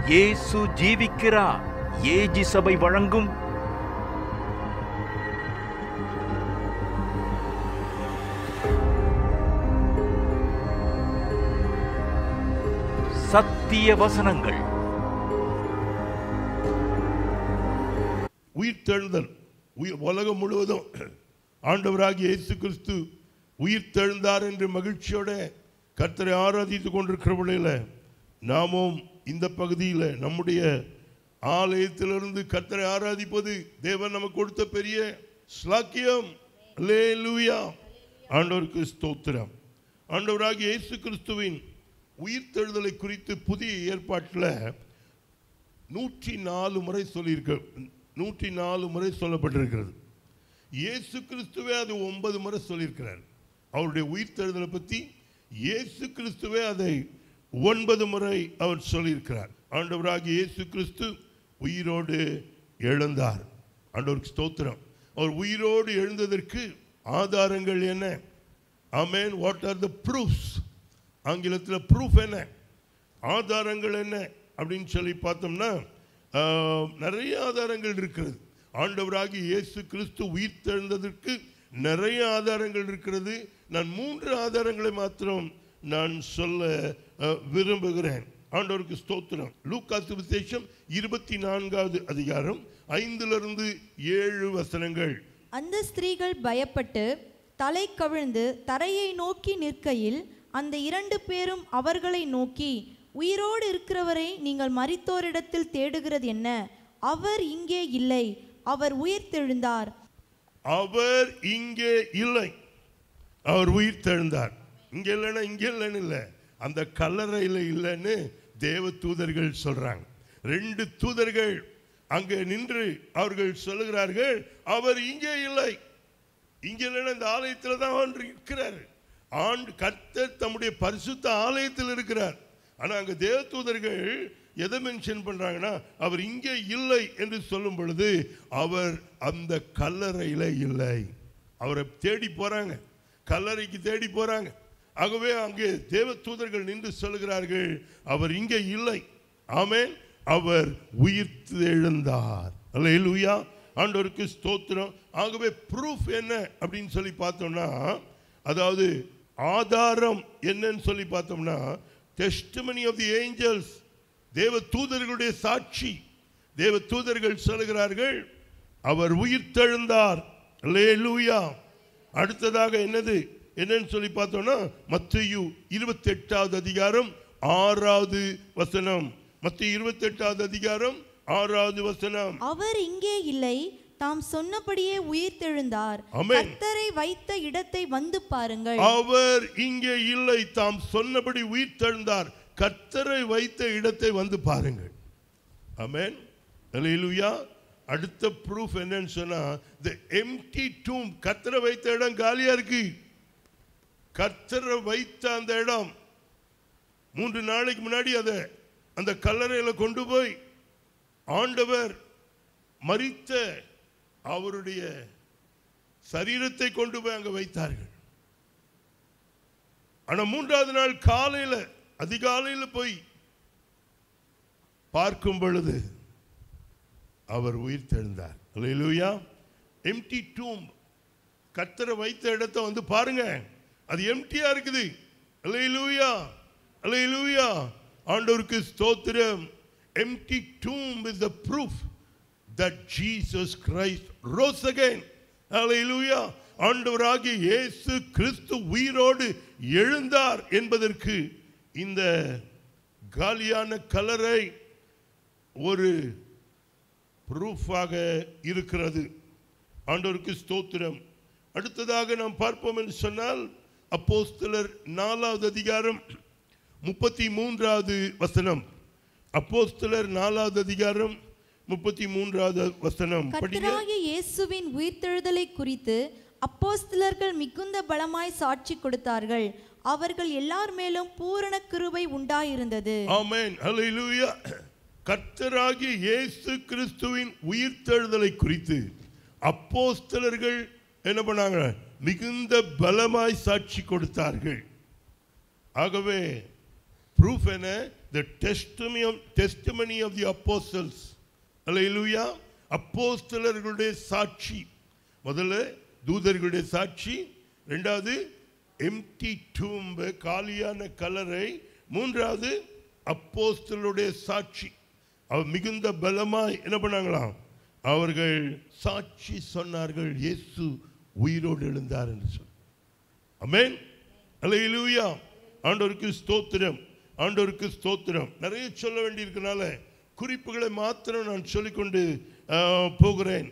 இயேசு ஜீவிக்கிறார் ஏஜி சபை வழங்கும் சத்திய வசனங்கள் உயிர்த்தெழுதல் உயிர் உலகம் முழுவதும் ஆண்டவராகிய இயேசு கிறிஸ்து உயிர்த்தெழுந்தார் என்று மகிழ்ச்சியோட கர்த்தரை ஆராதித்துக் கொண்டிருக்கிறவளையில் நாமும் இந்த பகுதியில் நம்முடைய ஆலயத்திலிருந்து கர்த்தரை ஆராதிப்பது தேவன் நமக்கு கொடுத்த பெரிய ஸ்லாக்கியம் அல்லேலூயா ஆண்டவருக்கு ஸ்தோத்திரம் ஆண்டவராகிய இயேசு கிறிஸ்துவின் உயிர்த்தெழுதலை குறித்து புதிய ஏற்பாட்டில் நூற்றி நாலு முறை சொல்லியிருக்க நூற்றி நாலு முறை சொல்லப்பட்டிருக்கிறது இயேசு கிறிஸ்துவே அது ஒன்பது முறை சொல்லியிருக்கிறார் அவருடைய உயிர்த்தெழுதலை பற்றி இயேசு கிறிஸ்துவே அதை ஒன்பது முறை அவர் சொல்லியிருக்கிறார் ஆண்டவராகிய இயேசு கிறிஸ்து உயிரோடு எழுந்தார் ஆண்டவருக்கு ஸ்தோத்திரம் அவர் உயிரோடு எழுந்ததற்கு ஆதாரங்கள் என்ன ஆமேன் வாட் ஆர் த ப்ரூஃப்ஸ் ஆங்கிலத்தில் ப்ரூஃப் என்ன ஆதாரங்கள் என்ன அப்படின்னு சொல்லி பார்த்தோம்னா ஆஹ், நிறைய ஆதாரங்கள் இருக்கிறது ஆண்டவராகி இயேசு கிறிஸ்து உயிர் தெழுந்ததற்கு நிறைய ஆதாரங்கள் இருக்கிறது நான் மூன்று ஆதாரங்களை மாத்திரம் நான் சொல்ல ஆஹ், விரும்புகிறேன் ஆண்டவருக்கு ஸ்தோத்திரம் லூக்கா சுவிசேஷம் இருபத்தி நான்காவது அதிகாரம் ஐந்திலிருந்து ஏழு வசனங்கள் அந்த ஸ்திரீகள் பயப்பட்டு தலை கவிழ்ந்து தரையை நோக்கி நிற்கையில் அந்த இரண்டு பேரும் அவர்களை நோக்கி உயிரோடு இருக்கிறவரை நீங்கள் மரித்தோரிடத்தில் தேடுகிறது என்ன அவர் இங்கே இல்லை அவர் உயிர்த்தெழுந்தார் அவர் இங்கே இல்லை அவர் உயிர் தெழுந்தார் இங்க இல்லைன்னா இங்க இல்லைன்னு இல்லை அந்த கல்லறையில் இல்லைன்னு தேவ தூதர்கள் சொல்றாங்க ரெண்டு தூதர்கள் அங்கே நின்று அவர்கள் சொல்லுகிறார்கள் அவர் இங்கே இல்லை இங்க இல்லைன்னா இந்த ஆலயத்தில் தான் அவர் இருக்கிறார் ஆண்டு கர்த்தர் தம்முடைய பரிசுத்த ஆலயத்தில் இருக்கிறார் ஆனா அங்க தேவ தூதர்கள் எதை மென்ஷன் பண்றாங்கன்னா அவர் இங்கே இல்லை என்று சொல்லும் பொழுது அவர் அந்த கல்லறையில இல்லை அவரை தேடி போறாங்க கல்லறைக்கு தேடி போறாங்க ஆகவே அங்கே தேவ தூதர்கள் நின்று சொல்லுகிறார்கள் அவர் இங்கே இல்லை ஆமென் அவர் உயிர்த்து எழுந்தார் அல்லேலூயா ஆண்டவருக்கு ஸ்தோத்திரம் ஆகவே ப்ரூஃப் என்ன அப்படின்னு சொல்லி பார்த்தோம்னா அதாவது ஆதாரம் என்னன்னு சொல்லி பார்த்தோம்னா டெஸ்டிமனி ஆஃப் தி ஏஞ்சல்ஸ் தேவ தூதர்களுடைய சாட்சி தேவ தூதர்கள் சொல்லுகிறார்கள் அவர் உயிர்த்தெழுந்தார் அல்லேலூயா அடுத்ததாக என்னது என்னன்னு சொல்லி பார்த்தோம்னா மத்தேயு இருபத்தி எட்டாவது அதிகாரம் ஆறாவது வசனம் மத்திய இருபத்தி எட்டாவது அதிகாரம் ஆறாவது வசனம் அவர் இங்கே இல்லை தாம் சொன்னபடியே உயிர்த்தெழுந்தார் ஆமென். கர்த்தரை வைத்த இடத்தை வந்து பாருங்கள் அவர் இங்கே இல்லை தாம் சொன்னபடி உயிர்த்தெழுந்தார் கர்த்தரை வைத்த இடத்தை வந்து பாருங்கள் ஆமென் அல்லேலூயா அடுத்த ப்ரூஃப் என்னன்னு சொன்னா the empty tomb கர்த்தரை வைத்த இடம் காலியா இருக்கு கர்த்தரை வைத்த அந்த இடம் மூன்று நாளைக்கு முன்னாடி அதை அந்த கல்லறையில கொண்டு போய் ஆண்டவர் மரித்த அவருடைய சரீரத்தை கொண்டு போய் அங்க வைத்தார்கள் ஆனா மூன்றாவது நாள் காலையில அதிகாலையில போய் பார்க்கும் பொழுது அவர் உயிர் தெழுந்தார் அல்லேலூயா எம்டி டூம் கத்தரை வைத்த இடத்தை வந்து பாருங்க அது எம்டியா இருக்குது அல்லேலூயா அல்லேலூயா ஆண்டவருக்கு ஸ்தோத்திரம் empty tomb is the proof that Jesus Christ rose again. Hallelujah. ஆண்டவராகிய இயேசு கிறிஸ்து உயிரோடு எழுந்தார் என்பதற்கு இந்த காலியான கலரை ஒரு ப்ரூஃபாக இருக்கிறது ஆண்டவருக்கு ஸ்தோத்திரம் அடுத்ததாக நாம் பார்ப்போம் என்று சொன்னால் அப்போஸ்தலர் நாலாவது அதிகாரம் முப்பத்தி மூன்றாவது வசனம் அப்போஸ்தலர் நாலாவது அதிகாரம் முப்பத்தி மூன்றாவது வசனம் படிங்க கர்த்தராகிய இயேசுவின் உயிர்த்தெழுதலை குறித்து அப்போஸ்தலர்கள் மிகுந்த பலமாய் சாட்சி கொடுத்தார்கள் அவர்கள் எல்லார் மேலும் பூரண கிருபை உண்டாயிருந்தது ஆமென் ஹalleluya கர்த்தராகிய இயேசு கிறிஸ்துவின் உயிர்த்தெழுதலை குறித்து அப்போஸ்தலர்கள் என்ன பண்ணாங்க மிகுந்த பலமாய் சாட்சி கொடுத்தார்கள் ஆகவே ப்ரூஃப் என்ன த டெஸ்டமி டெஸ்டமனி ஆஃப் தி அப்போஸ்டல்ஸ் அல்லேலூயா அப்போஸ்தலர்களுடைய சாட்சி முதல்ல தூதர்களுடைய சாட்சி ரெண்டாவது எம்டி டூம்பு காலியான கலரை மூன்றாவது அப்போஸ்தலருடைய சாட்சி அவர் மிகுந்த பலமாய் என்ன பண்ணாங்களாம் அவர்கள் சாட்சி சொன்னார்கள் இயேசு உயிரோடு எழுந்தார் என்று சொல்லி அமேன் அல்லேலூயா ஆண்டவருக்கு ஸ்தோத்திரம் ஆண்டவருக்கு ஸ்தோத்திரம் நிறைய சொல்ல வேண்டியிருக்கனால குறிப்புகளை மாத்திரம் நான் சொல்லிக்கொண்டு ஆ, போகிறேன்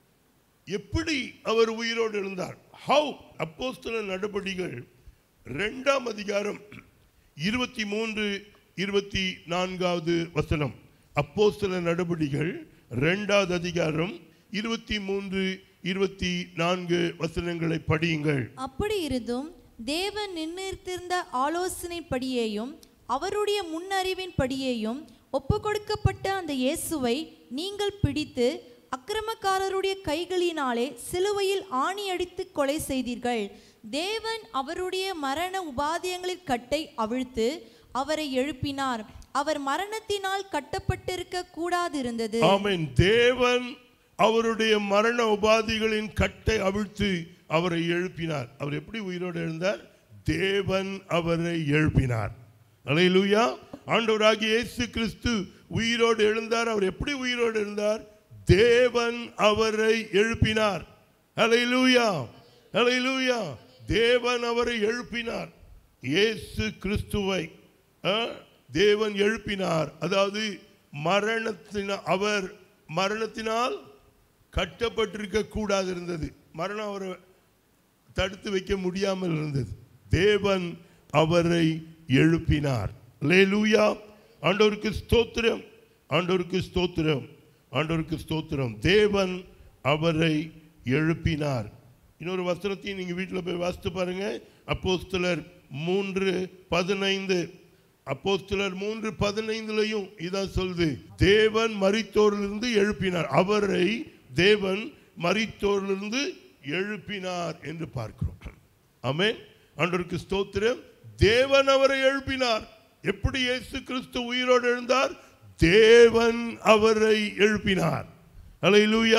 எப்படி அவர் உயிரோடு எழுந்தார் ஹவு அப்போஸ்தல நடபடிகள் ரெண்டாம் அதிகாரம் இருபத்தி மூன்று இருபத்தி நான்காவது வசனம் அப்போஸ்தல நடபடிகள் ரெண்டாவது அதிகாரம் இருபத்தி மூன்று இருபத்தி நான்கு வசனங்களை படியுங்கள் அப்படி இருந்தும் தேவன் நிர்ணயித்திருந்த ஆலோசனைப்படியேயும் அவருடைய முன்னறிவின்படியேயும் ஒப்புக்கொடுக்கப்பட்ட அந்த இயேசுவை நீங்கள் பிடித்து அக்கிரமக்காரருடைய கைகளினாலே சிலுவையில் ஆணியடித்து கொலை செய்தீர்கள் தேவன் அவருடைய மரண உபாதியங்களின் கட்டை அவிழ்த்து அவரை எழுப்பினார் அவர் மரணத்தினால் கட்டப்பட்டிருக்க கூடாதிருந்தது ஆமென் தேவன் அவருடைய மரண உபாதிகளின் கட்டை அவிழ்த்து அவரை எழுப்பினார் அவர் எப்படி உயிரோடு எழுந்தார் தேவன் அவரை எழுப்பினார் அல்லேலூயா ஆண்டவராகிய இயேசு கிறிஸ்து உயிரோடு எழுந்தார் அவர் எப்படி உயிரோடு எழுந்தார் தேவன் அவரை எழுப்பினார் அல்லேலூயா அல்லேலூயா தேவன் அவரை எழுப்பினார் இயேசு கிறிஸ்துவை ஆ, தேவன் எழுப்பினார் அதாவது மரணத்தினால் அவர் மரணத்தினால் கட்டப்பட்டிருக்க கூடாது இருந்தது மரணம் அவரை தடுத்து வைக்க முடியாமல் இருந்தது தேவன் அவரை எழுப்பினார் லேலூயா ஆண்டவருக்கு ஸ்தோத்திரம் ஆண்டவருக்கு ஸ்தோத்திரம் ஆண்டவருக்கு ஸ்தோத்திரம் தேவன் அவரை எழுப்பினார் இன்னொரு வசனத்தையும் நீங்க வீட்டில் போய் வாசித்து பாருங்க அப்போஸ்தலர் மூன்று பதினைந்து அப்போஸ்தலர் மூன்று பதினைந்துலையும் இதான் சொல்லுது தேவன் மரித்தோரிலிருந்து எழுப்பினார் அவரை தேவன் மரித்தோரிலிருந்து எழுப்பினார் என்று பார்க்கிறோம் ஆமென் ஆண்டவருக்கு ஸ்தோத்திரம் தேவன் அவரை எழுப்பினார் எப்படி இயேசு கிறிஸ்து உயிரோடு எழுந்தார் தேவன் அவரை எழுப்பினார் அல்லேலூயா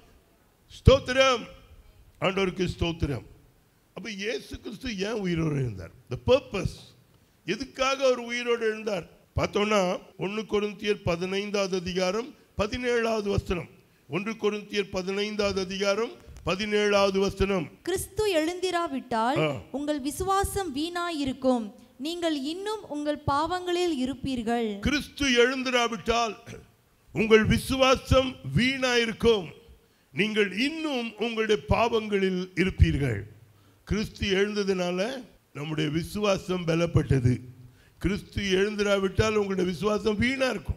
ஸ்தோத்திரம் ஆண்டவருக்கு ஸ்தோத்திரம் அப்ப இயேசு கிறிஸ்து ஏன் உயிரோடு எழுந்தார் the purpose எதுக்காக அவர் உயிரோடு எழுந்தார் பார்த்தோம்னா ஒன்று கொரிந்தியர் பதினைந்தாவது அதிகாரம் பதினேழாவது வசனம் ஒன்று கொரிந்தியர் பதினைந்தாவது அதிகாரம் பதினேழாவது வசனம் கிறிஸ்து எழுந்திராவிட்டால் ஆ. உங்கள் விசுவாசம் வீணாயிருக்கும் நீங்கள் இன்னும் உங்கள் பாவங்களில் இருப்பீர்கள் கிறிஸ்து எழுந்திராவிட்டால் உங்கள் விசுவாசம் வீணாயிருக்கும் நீங்கள் இன்னும் உங்களுடைய பாவங்களில் இருப்பீர்கள் கிறிஸ்து எழுந்ததுனால நம்முடைய விசுவாசம் பலப்பட்டது கிறிஸ்து எழுந்திராவிட்டால் உங்களுடைய விசுவாசம் வீணா இருக்கும்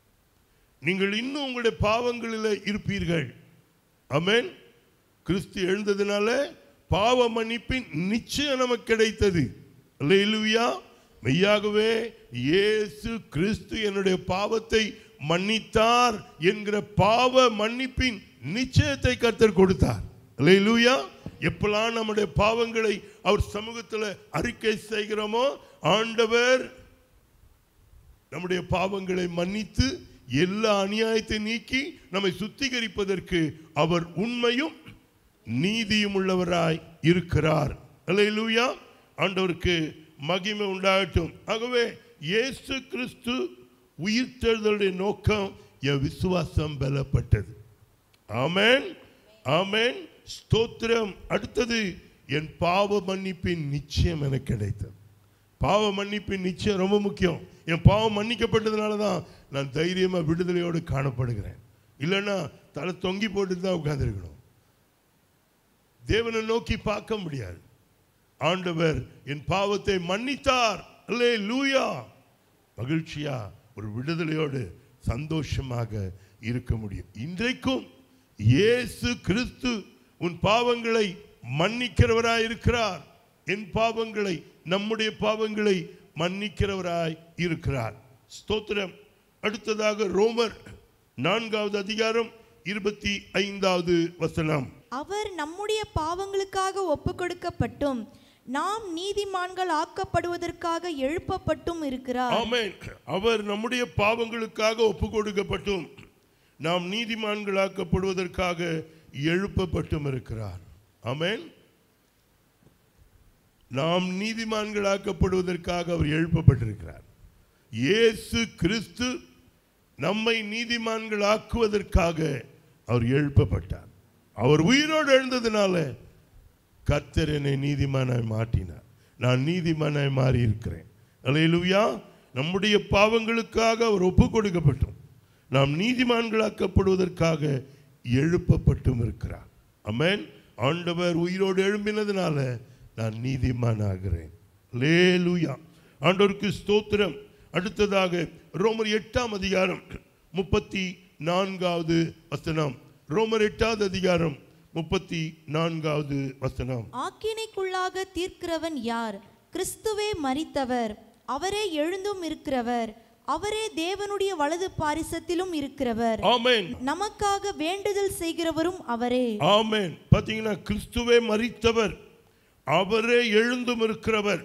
நீங்கள் இன்னும் உங்களுடைய பாவங்களில் இருப்பீர்கள் ஆமென் கிறிஸ்து எழுந்ததுனால பாவ மன்னிப்பின் நிச்சயம் நமக்கு கிடைத்தது அல்லேலூயா மெய்யாகவே இயேசு கிறிஸ்து என்னுடைய பாவத்தை மன்னித்தார் என்கிற பாவ மன்னிப்பின் நிச்சயத்தை கர்த்தர் கொடுத்தார் அல்லேலூயா எப்பெல்லாம் நம்முடைய பாவங்களை அவர் சமூகத்தில் அறிக்கை செய்கிறோமோ ஆண்டவர் நம்முடைய பாவங்களை மன்னித்து எல்லா அநியாயத்தை நீக்கி நம்மை சுத்திகரிப்பதற்கு அவர் உண்மையும் நீதியும் உள்ளவராய் இருக்கிறார் அல்லேலூயா ஆண்டவருக்கு மகிமை உண்டாகட்டும் ஆகவே இயேசு கிறிஸ்து உயிர்த்தெழுதலுடைய நோக்கம் என் விசுவாசம் பலப்பட்டது ஆமென் ஆமென் ஸ்தோத்திரம் அடுத்தது என் பாவ மன்னிப்பின் நிச்சயம் எனக்கு கிடைத்தது பாவ மன்னிப்பின் நிச்சயம் ரொம்ப முக்கியம் என் பாவம் மன்னிக்கப்பட்டதுனால தான் நான் தைரியமாக விடுதலையோடு காணப்படுகிறேன் இல்லைன்னா தலை தொங்கி போட்டு தான் உட்கார்ந்திருக்கணும் தேவனை நோக்கி பார்க்க முடியாது ஆண்டவர் என் பாவத்தை மன்னித்தார் அல்லே லூயா மகிழ்ச்சியா ஒரு விடுதலையோடு சந்தோஷமாக இருக்க முடியும் இன்றைக்கும் இயேசு கிறிஸ்து உன் பாவங்களை மன்னிக்கிறவராய் இருக்கிறார் என் பாவங்களை நம்முடைய பாவங்களை மன்னிக்கிறவராய் இருக்கிறார் ஸ்தோத்திரம் அடுத்ததாக ரோமர் நான்காவது அதிகாரம் இருபத்தி ஐந்தாவது வசனம் அவர் நம்முடைய பாவங்களுக்காக ஒப்புக்கொடுக்கப்பட்டும் நாம் நீதிமான்கள் ஆக்கப்படுவதற்காக எழுப்பப்பட்டும் இருக்கிறார் ஆமென் அவர் நம்முடைய பாவங்களுக்காக ஒப்பு கொடுக்கப்பட்டும் நாம் நீதிமான்களாக்கப்படுவதற்காக எழுப்பப்பட்டும் இருக்கிறார் ஆமென் நாம் நீதிமான்களாக்கப்படுவதற்காக அவர் எழுப்பப்பட்டிருக்கிறார் இயேசு கிறிஸ்து நம்மை நீதிமான்களாக்குவதற்காக அவர் எழுப்பப்பட்டார் அவர் உயிரோடு எழுந்ததுனால கர்த்தர் என்னை நீதிமானாய் மாற்றினார் நான் நீதிமானாய் மாறி இருக்கிறேன் அல்லேலூயா நம்முடைய பாவங்களுக்காக அவர் ஒப்பு கொடுக்கப்பட்டோம் நாம் நீதிமான்களாக்கப்படுவதற்காக எழுப்பப்பட்டும் இருக்கிறார் அமேன் ஆண்டவர் உயிரோடு எழும்பினதுனால நான் நீதிமான் ஆகிறேன் லேலுயா ஆண்டவருக்கு ஸ்தோத்திரம் அடுத்ததாக ரோமர் எட்டாம் அதிகாரம் முப்பத்தி நான்காவது வசனம் ரோமர் எட்டாவது அதிகாரம் முப்பத்தி நான்காவது வசனம் ஆக்கினைக்குள்ளாக தீர்க்கிறவன் யார் கிறிஸ்துவே மரித்தவர் அவரே எழுந்தும் இருக்கிறவர் அவரே தேவனுடைய வலது பாரிசத்திலும் இருக்கிறவர் ஆமென் நமக்காக வேண்டுதல் செய்கிறவரும் அவரே ஆமென் பாத்தீங்கன்னா கிறிஸ்துவே மரித்தவர் அவரே எழுந்தும் இருக்கிறவர்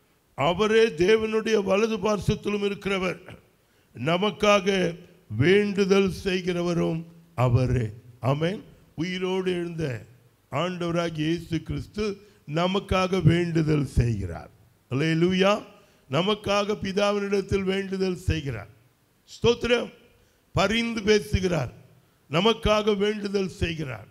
அவரே தேவனுடைய வலது பார்சத்திலும் இருக்கிறவர் நமக்காக வேண்டுதல் செய்கிறவரும் அவரே ஆமென் உயிரோடு எழுந்த ஆண்டவராகிய இயேசு கிறிஸ்து நமக்காக வேண்டுதல் செய்கிறார் அல்லேலூயா நமக்காக பிதாவினிடத்தில் வேண்டுதல் செய்கிறார் ஸ்தோத்திரம் பரிந்து பேசுகிறார் நமக்காக வேண்டுதல் செய்கிறார்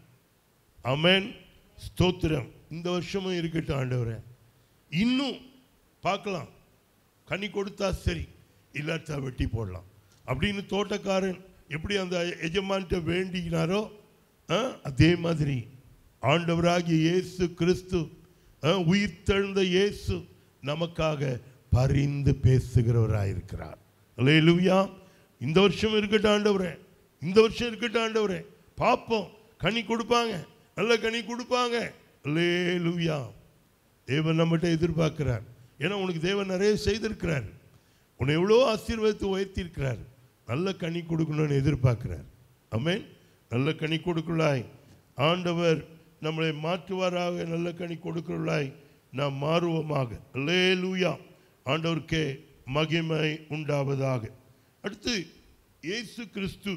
அமேன் ஸ்தோத்திரம் இந்த வருஷமும் இருக்கட்டும் ஆண்டவரே இன்னும் பார்க்கலாம் கனி கொடுத்தா சரி இல்லாட்டா வெட்டி போடலாம் அப்படின்னு தோட்டக்காரன் எப்படி அந்த எஜமான்கிட்ட வேண்டினாரோ ஆ, அதே மாதிரி ஆண்டவராகிய இயேசு கிறிஸ்து ஆ, உயிர்த்தெழுந்த இயேசு நமக்காக பரிந்து பேசுகிறவராயிருக்கிறார் அல்லேலூயா இந்த வருஷம் இருக்கட்டும் ஆண்டவரே இந்த வருஷம் இருக்கட்டும் ஆண்டவரே பார்ப்போம் கனி கொடுப்பாங்க நல்ல கனி கொடுப்பாங்க அல்லேலூயா தேவன் நம்மகிட்ட எதிர்பார்க்கிறார் ஏன்னா உனக்கு தேவன் நிறைய செய்திருக்கிறார் உன்னை எவ்வளோ ஆசீர்வாதத்தை உயர்த்தியிருக்கிறார் நல்ல கனி கொடுக்கணும்னு எதிர்பார்க்கிறார் ஆமென் நல்ல கனி கொடுக்கலாய் ஆண்டவர் நம்மளை மாற்றுவாராக நல்ல கனி கொடுக்கலாய் நாம் மாறுவோமாக அல்லேலூயா ஆண்டவருக்கே மகிமை உண்டாவதாக அடுத்து இயேசு கிறிஸ்து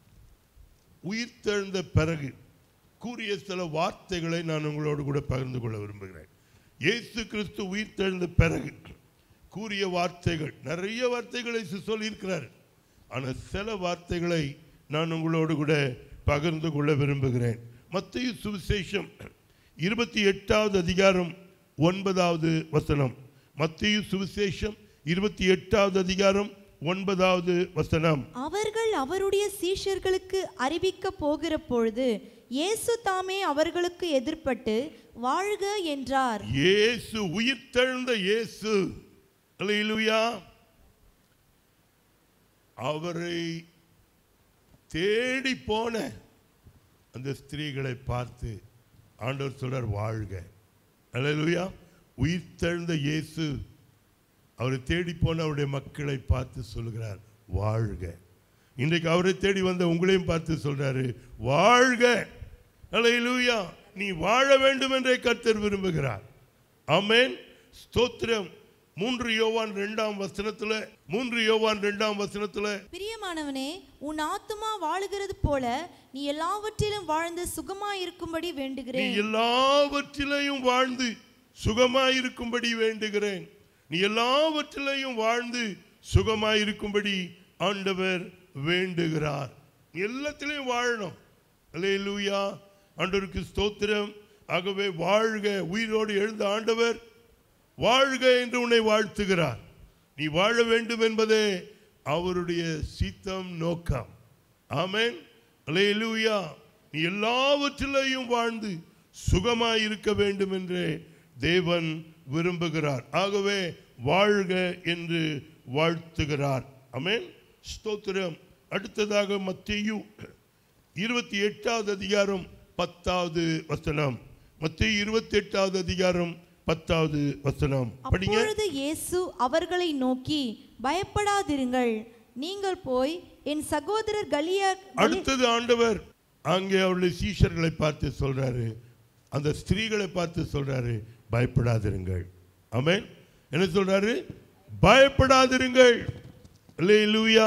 உயிர்த்தெழுந்த பிறகு கூறிய சில வார்த்தைகளை நான் உங்களோடு கூட பகிர்ந்து கொள்ள விரும்புகிறேன் இயேசு கிறிஸ்து உயிர்த்தெழுந்த பிறகு கூறிய வார்த்தைகள் நிறைய வார்த்தைகளை இயேசு சொல்லியிருக்கிறார் ஆனால் சில வார்த்தைகளை நான் உங்களோடு கூட பகிர்ந்து கொள்ள விரும்புகிறேன் மத்திய சுவிசேஷம் இருபத்தி எட்டாவது அதிகாரம் ஒன்பதாவது வசனம் மத்திய சுவிசேஷம் இருபத்தி எட்டாவது அதிகாரம் ஒன்பதாவது வசனம் அவர்கள் அவருடைய சீஷர்களுக்கு அறிவிக்க போகிற பொழுது இயேசு தாமே அவர்களுக்கு எதிர்ப்பட்டு வாழ்க என்றார் இயேசு உயிர்த்தெழுந்த இயேசு அல்லேலூயா அவரை தேடி போன அந்த ஸ்திரீகளை பார்த்து ஆண்டவர் சொல்றார் வாழ்க அல்லேலூயா உயிர்த்தெழுந்த இயேசு அவரை தேடி போன அவருடைய மக்களை பார்த்து சொல்கிறார் வாழ்க இன்றைக்கு அவரை தேடி வந்த உங்களையும் பார்த்து சொல்றாரு வாழ்க அல்லேலூயா நீ வாழ வேண்டும் என்றே கர்த்தர் விரும்புகிறார் ஆமென் ஸ்தோத்திரம் மூன்று யோவான் இரண்டாம் வசனத்துல மூன்று யோவான் இரண்டாம் வசனத்துல பிரியமானவனே உன் ஆத்துமா வாழுகிறது போல நீ எல்லாவற்றிலும் வாழ்ந்து சுகமாயிருக்கும்படி நீ வேண்டுகிறேன் எல்லாவற்றிலையும் வாழ்ந்து சுகமாயிருக்கும்படி வேண்டுகிறேன் நீ எல்லாவற்றிலையும் வாழ்ந்து சுகமாயிருக்கும்படி ஆண்டவர் வேண்டுகிறார் நீ எல்லாத்திலையும் வாழணும் அல்லேலூயா ஆண்டவருக்கு ஸ்தோத்திரம் ஆகவே வாழ்க உயிரோடு எழுந்த ஆண்டவர் வாழ்க என்று உன்னை வாழ்த்துகிறார் நீ வாழ வேண்டும் என்பதே அவருடைய சித்தம் நோக்கம் ஆமென் அல்லேலூயா நீ எல்லாவற்றிலையும் வாழ்ந்து சுகமாய் இருக்க வேண்டும் என்று தேவன் விரும்புகிறார் ஆகவே வாழ்க என்று வாழ்த்துகிறார் ஆமென் ஸ்தோத்திரம் அடுத்ததாக மத்தேயு இருபத்தி எட்டாவது அதிகாரம் பத்தாவது வசனம் மத்திய இருபத்தி எட்டாவது அதிகாரம் பத்தாவது வசனம் படிங்க அப்பொழுது இயேசு அவர்களை நோக்கி பயப்படாதிருங்கள் நீங்கள் போய் என் சகோதரர் கலியா கலி- அடுத்தது ஆண்டவர் அங்கே அவருடைய சீஷர்களை பார்த்து சொல்றாரு அந்த ஸ்திரீகளை பார்த்து சொல்றாரு பயப்படாதிருங்கள் ஆமென் என்ன சொல்றாரு பயப்படாதிருங்கள் அல்லேலூயா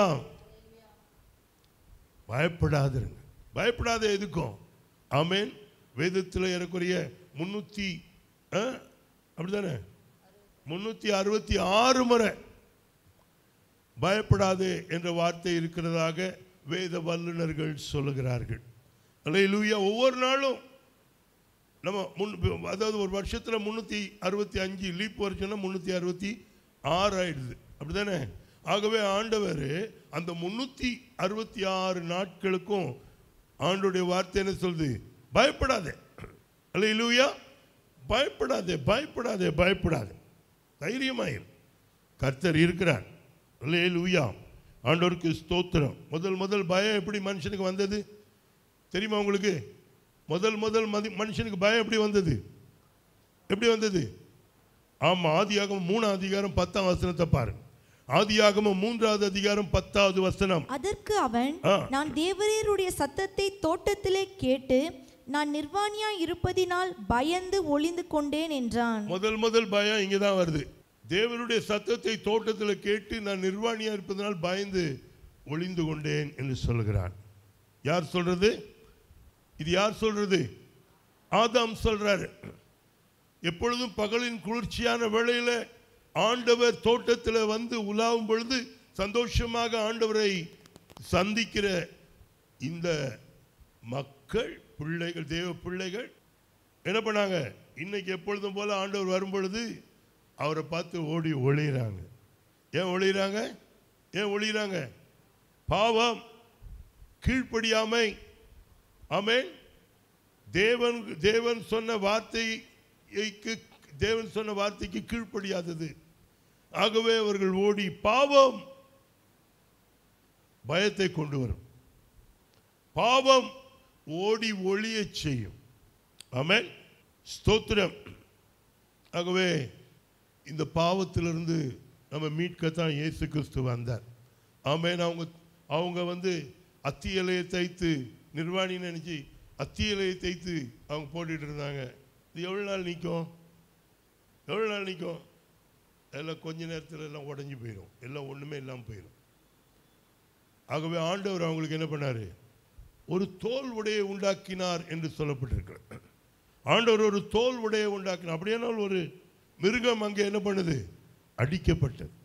பயப்படாதிருங்க பயப்படாத எதுக்கும் ஆமென் வேதத்தில் ஏறக்குறைய முன்னூத்தி ஆ? அப்படிதானே முன்னூத்தி அறுபத்தி ஆறு முறை பயப்படாதே என்ற வார்த்தை இருக்கிறதாக வேத வல்லுனர்கள் சொல்லுகிறார்கள் அல்லேலூயா ஒவ்வொரு நாளும் நம்ம முன் அதாவது ஒரு வருஷத்தில் முந்நூற்றி அறுபத்தி அஞ்சு லீப் வருஷம்னா முந்நூற்றி அறுபத்தி ஆறு ஆயிடுது அப்படிதானே ஆகவே ஆண்டவர் அந்த முந்நூற்றி அறுபத்தி ஆறு நாட்களுக்கும் ஆண்டுடைய வார்த்தை என்ன சொல்லுது பயப்படாதே அல்லேலூயா பயப்படாதே பயப்படாதே பயப்படாதே தைரியமாயிரு கர்த்தர் இருக்கிறார் அல்லேலூயா ஆண்டவருக்கு ஸ்தோத்திரம் முதல் முதல் பயம் எப்படி மனுஷனுக்கு வந்தது தெரியுமா உங்களுக்கு முதல் முதல் மதி மனுஷனுக்கு பயம் எப்படி வந்தது எப்படி வந்தது ஆமா ஆதியாகமம் மூணாம் அதிகாரம் பத்தாம் வசனத்தை பாருங்க ஆதியாகமம் மூன்றாவது அதிகாரம் பத்தாவது வசனம் அதற்கு அவன் ஆ. நான் தேவரீருடைய சத்தத்தை தோட்டத்திலே கேட்டு நான் நிர்வாணியா இருப்பதினால் பயந்து ஒளிந்து கொண்டேன் என்றான் முதல் முதல் பயம் இங்கே தான் வருது தேவனுடைய சத்தத்தை தோட்டத்தில் கேட்டு நான் நிர்வாணியா இருப்பதனால் பயந்து ஒளிந்து கொண்டேன் என்று சொல்கிறான் யார் சொல்றது இது யார் சொல்றது ஆதாம் சொல்றாரு எப்பொழுதும் பகலின் குளிர்ச்சியான வேளையில ஆண்டவர் தோட்டத்தில் வந்து உலாவும் பொழுது சந்தோஷமாக ஆண்டவரை சந்திக்கிற இந்த மக்கள் பிள்ளைகள் தேவ பிள்ளைகள் என்ன பண்ணாங்க இன்னைக்கு எப்பொழுதும் போல ஆண்டவர் வரும் பொழுது அவரை பார்த்து ஓடி ஒளிகிறாங்க ஏன் ஒளிகிறாங்க ஏன் ஒளிகிறாங்க பாவம் கீழ்ப்படியாமை ஆமென் தேவன் தேவன் சொன்ன வார்த்தைக்கு தேவன் சொன்ன வார்த்தைக்கு கீழ்ப்படியாதது ஆகவே அவர்கள் ஓடி பாவம் பயத்தை கொண்டு வரும் பாவம் ஓடி ஒளியச் செய்யும் ஆமென் ஸ்தோத்திரம் ஆகவே இந்த பாவத்திலிருந்து நம்ம மீட்கத்தான் இயேசு கிறிஸ்து வந்தார் ஆமென் அவங்க அவங்க வந்து அத்தி இலையை தைத்து நிர்வாணின்னு நினச்சி அத்தி இலையை தைத்து அவங்க போட்டுட்டு இருந்தாங்க இது எவ்வளோ நாள் நிற்கும் எவ்வளோ நாள் நிற்கும் எல்லாம் கொஞ்ச நேரத்தில் எல்லாம் உடஞ்சி போயிடும் எல்லாம் ஒன்றுமே இல்லாமல் போயிடும் ஆகவே ஆண்டவர் அவங்களுக்கு என்ன பண்ணாரு ஒரு தோல் உடையை உண்டாக்கினார் என்று சொல்லப்பட்டிருக்கிறது ஆண்டவர் ஒரு தோல் உடையை உண்டாக்கினார் அப்படியானால் ஒரு மிருகம் அங்கே என்ன பண்ணுது அடிக்கப்பட்டது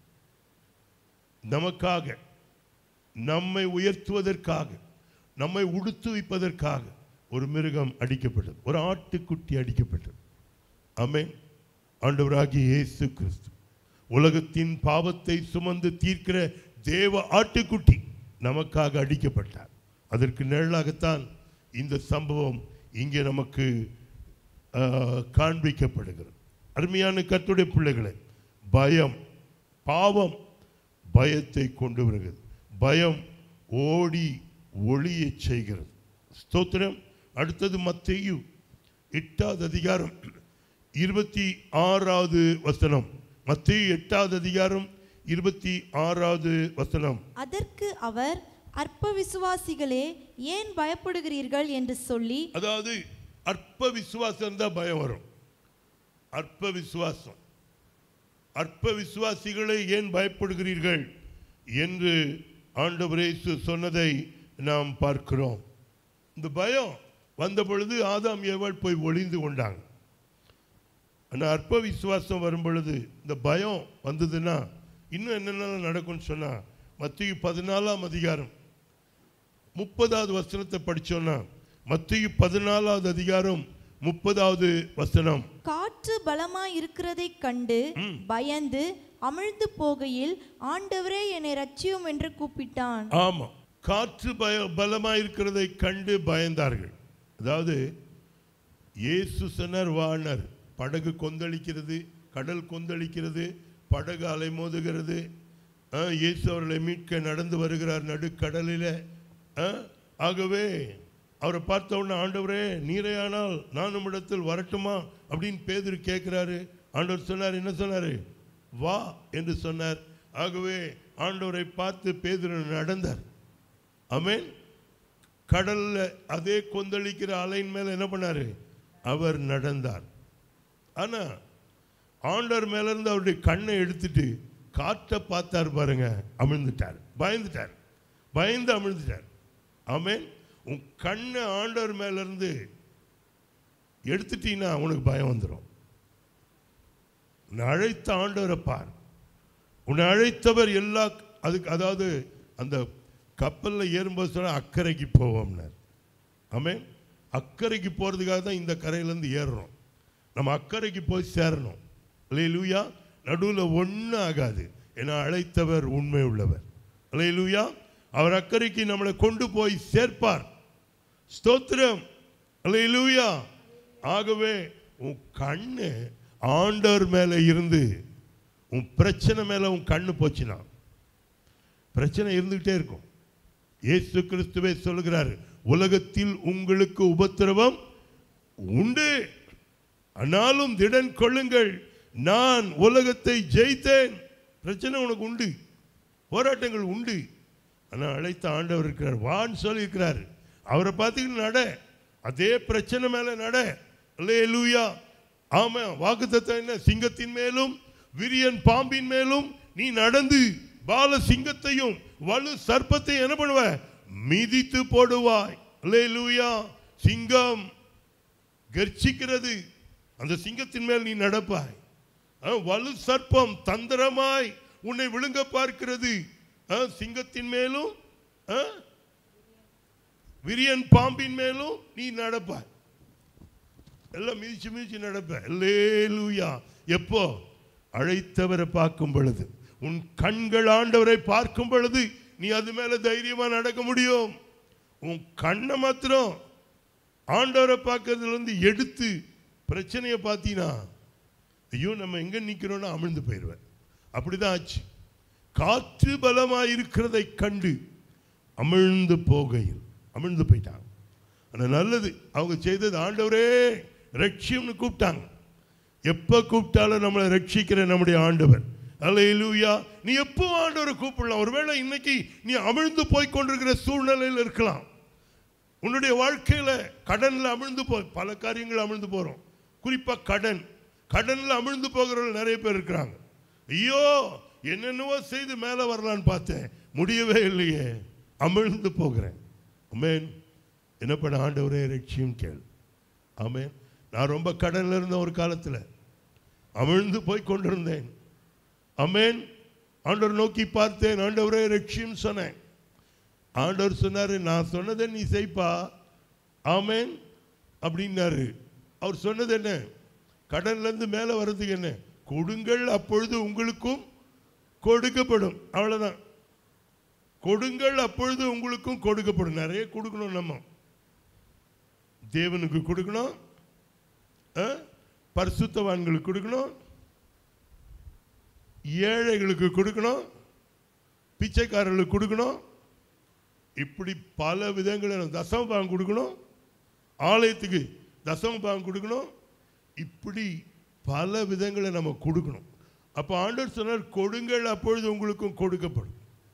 நமக்காக நம்மை உயர்த்துவதற்காக நம்மை உடுத்துவிப்பதற்காக ஒரு மிருகம் அடிக்கப்பட்டது ஒரு ஆட்டுக்குட்டி அடிக்கப்பட்டது ஆமென் ஆண்டவராகிய இயேசு கிறிஸ்து உலகத்தின் பாவத்தை சுமந்து தீர்க்கிற தேவ ஆட்டுக்குட்டி நமக்காக அடிக்கப்பட்டார் அதற்கு நிழலாகத்தான் இந்த சம்பவம் இங்கே நமக்கு ஆஹ், காண்பிக்கப்படுகிறது அருமையான கர்த்தருடைய பிள்ளைகளை பயம் பாவம் பயத்தை கொண்டு வருகிறது பயம் ஓடி ஒளியச் செய்கிறது ஸ்தோத்திரம் அடுத்தது மத்தேயு எட்டாவது அதிகாரம் இருபத்தி ஆறாவது வசனம் மத்தேயு எட்டாவது அதிகாரம் இருபத்தி ஆறாவது வசனம் அதற்கு அவர் அற்ப விசுவாசிகளே ஏன் பயப்படுகிறீர்கள் என்று சொல்லி அதாவது அற்ப விசுவாசம் தான் பயம் வரும் அற்ப விசுவாசம் அற்ப விசுவாசிகளை ஏன் பயப்படுகிறீர்கள் என்று ஆண்டவர் இயேசு சொன்னதை நாம் பார்க்கிறோம் இந்த பயம் வந்த பொழுது ஆதாம் ஏவாள் போய் ஒளிந்து கொண்டாங்க ஆனால் அற்ப விசுவாசம் வரும் பொழுது இந்த பயம் வந்ததுன்னா இன்னும் என்னென்ன நடக்கும்னு சொன்னா மத்திய பதினாலாம் அதிகாரம் முப்பதாவது வசனத்தை படிச்சோம்னா மத்திய பதினாலாவது அதிகாரம் முப்பதாவது வசனம் காற்று பலமாய் இருக்கிறதைக் கண்டு பயந்து அமிழ்ந்து போகையில் ஆண்டவரே என்னை ரட்சியும் என்று கூப்பிட்டான் ஆமா காற்று பய பலமாக இருக்கிறதை கண்டு பயந்தார்கள் அதாவது இயேசு சொன்னார் வாணர் படகு கொந்தளிக்கிறது கடல் கொந்தளிக்கிறது படகு அலைமோதுகிறது ஆ, இயேசு அவர்களை மீட்க நடந்து வருகிறார் நடுக்கடலில் ஆ, ஆகவே அவரை பார்த்த உடனே ஆண்டவரே நீரையானால் நான் உம்மிடத்தில் வரட்டுமா அப்படின்னு பேதுரு கேட்குறாரு ஆண்டவர் சொன்னார் என்ன சொன்னார் வா என்று சொன்னார் ஆகவே ஆண்டவரை பார்த்து பேதுரு நடந்தார் ஆமென் கடல்ல அதே கொந்தளிக்கிற அலையின் மேல என்ன பண்ணாரு அவர் நடந்தார் ஆனா ஆண்டவர் மேல இருந்து அவருடைய கண்ணை எடுத்துட்டு காற்றை பார்த்தார் பாருங்க அமிழ்ந்துட்டார் பயந்துட்டார் பயந்து அமிழ்ந்துட்டார் ஆமென் உன் கண்ணை ஆண்டவர் மேல இருந்து எடுத்துட்டீங்கன்னா உனக்கு பயம் வந்துடும் உன்னை அழைத்த ஆண்டவரை பார் உன்னை அழைத்தவர் எல்லா அதுக்கு அதாவது அந்த கப்பலில் ஏறும்போது சொன்ன அக்கறைக்கு போவோம்னார் ஆமென் அக்கறைக்கு போகிறதுக்காக தான் இந்த கரையிலேருந்து ஏறுறோம் நம்ம அக்கறைக்கு போய் சேரணும் லூயா நடுவில் ஒன்றும் ஆகாது ஏன்னா அழைத்தவர் உண்மை உள்ளவர் லூயா அவர் அக்கறைக்கு நம்மளை கொண்டு போய் சேர்ப்பார் ஸ்தோத்திரம் லூயா ஆகவே உன் கண்ணு ஆண்டவர் மேலே இருந்து உன் பிரச்சனை மேலே உன் கண்ணு போச்சுன்னா பிரச்சனை இருந்துகிட்டே இருக்கும் இயேசு கிறிஸ்துவே சொல்லுகிறார் உலகத்தில் உங்களுக்கு உபத்திரவம் உண்டு ஆனாலும் திடன் கொள்ளுங்கள் நான் உலகத்தை ஜெயித்தேன் பிரச்சனை உனக்கு உண்டு போராட்டங்கள் உண்டு ஆனால் அழைத்த ஆண்டவர் இருக்கிறார் வான்னு சொல்லியிருக்கிறார் அவரை பார்த்துக்கிட்டு நட அதே பிரச்சனை மேல நட அல்லேலூயா ஆமா வாக்குத்தத்தம் என்ன சிங்கத்தின் மேலும் விரியன் பாம்பின் மேலும் நீ நடந்து பால சிங்கத்தையும் வலு சர்ப்பத்தை என்ன பண்ணுவ மிதித்து போடுவாய் அல்லேலூயா சிங்கம் கர்ச்சிக்கிறது அந்த சிங்கத்தின் மேல் நீ நடப்பாய் ஆ, வலு சர்ப்பம் தந்திரமாய் உன்னை விழுங்க பார்க்கிறது ஆ, சிங்கத்தின் மேலும் ஆ, விரியன் பாம்பின் மேலும் நீ நடப்பாய் எல்லாம் மிதிச்சு மிதிச்சு நடப்ப லேலூயா எப்போ அழைத்தவரை பார்க்கும் பொழுது உன் கண்கள் ஆண்டவரை பார்க்கும் பொழுது நீ அது மேல தைரியமா நடக்க முடியும் உன் கண்ணை மாத்திரம் ஆண்டவரை பார்க்கறதுல இருந்து எடுத்து பிரச்சனையை பார்த்தீங்கன்னா ஐயோ நம்ம எங்க நிக்கிறோம்னு அமிழ்ந்து போயிடுவேன் அப்படிதான் ஆச்சு காற்று பலமாய் இருக்கிறதை கண்டு அமிழ்ந்து போகையில் அமிழ்ந்து போயிட்டாங்க ஆனா நல்லது அவங்க செய்தது ஆண்டவரே ரட்சியம்னு கூப்பிட்டாங்க எப்ப கூப்பிட்டாலும் நம்மளை ரட்சிக்கிற நம்முடைய ஆண்டவர் அல்லேலூயா நீ எப்போ ஆண்டவரை கூப்பிடலாம் ஒருவேளை இன்னைக்கு நீ அமிழ்ந்து போய் கொண்டிருக்கிற சூழ்நிலையில் இருக்கலாம் உன்னுடைய வாழ்க்கையில கடன்ல அமிழ்ந்து போ பல காரியங்கள் அமிழ்ந்து போறோம் குறிப்பா கடன் கடன்ல அமிழ்ந்து போகிறவர்கள் நிறைய பேர் இருக்கிறாங்க ஐயோ என்னென்னவோ செய்து மேலே வரலான்னு பார்த்தேன் முடியவே இல்லையே அமிழ்ந்து போகிறேன் அமேன் என்ன பண்ண ஆண்டவரே ரட்சியும் கேள் ஆமென் நான் ரொம்ப கடன்ல இருந்த ஒரு காலத்தில் அமிழ்ந்து போய் கொண்டிருந்தேன் அமேன் ஆண்டவர் நோக்கி பார்த்தேன் ஆண்டவரே ரட்சியும் சொன்னேன் ஆண்டவர் சொன்னாரு நான் சொன்னதை நீ செய்ப்பா ஆமென் அப்படின்னாரு அவர் சொன்னது என்ன கடன்ல இருந்து மேலே வர்றதுக்கு என்ன கொடுங்கள் அப்பொழுது உங்களுக்கும் கொடுக்கப்படும் அவ்வளவுதான் கொடுங்கள் அப்பொழுது உங்களுக்கும் கொடுக்கப்படும் நிறைய கொடுக்கணும் நம்ம தேவனுக்கு கொடுக்கணும் ஆ? பரிசுத்தவான்களுக்கு கொடுக்கணும் ஏழைகளுக்கு கொடுக்கணும் பிச்சைக்காரர்களுக்கு கொடுக்கணும் இப்படி பல விதங்களில் தசம பாகம் கொடுக்கணும் ஆலயத்துக்கு தசம பாகம் கொடுக்கணும் இப்படி பல விதங்களை நம்ம கொடுக்கணும் அப்போ ஆண்டவர் சொன்னார் கொடுங்கள் அப்பொழுது உங்களுக்கும் கொடுக்கப்படும்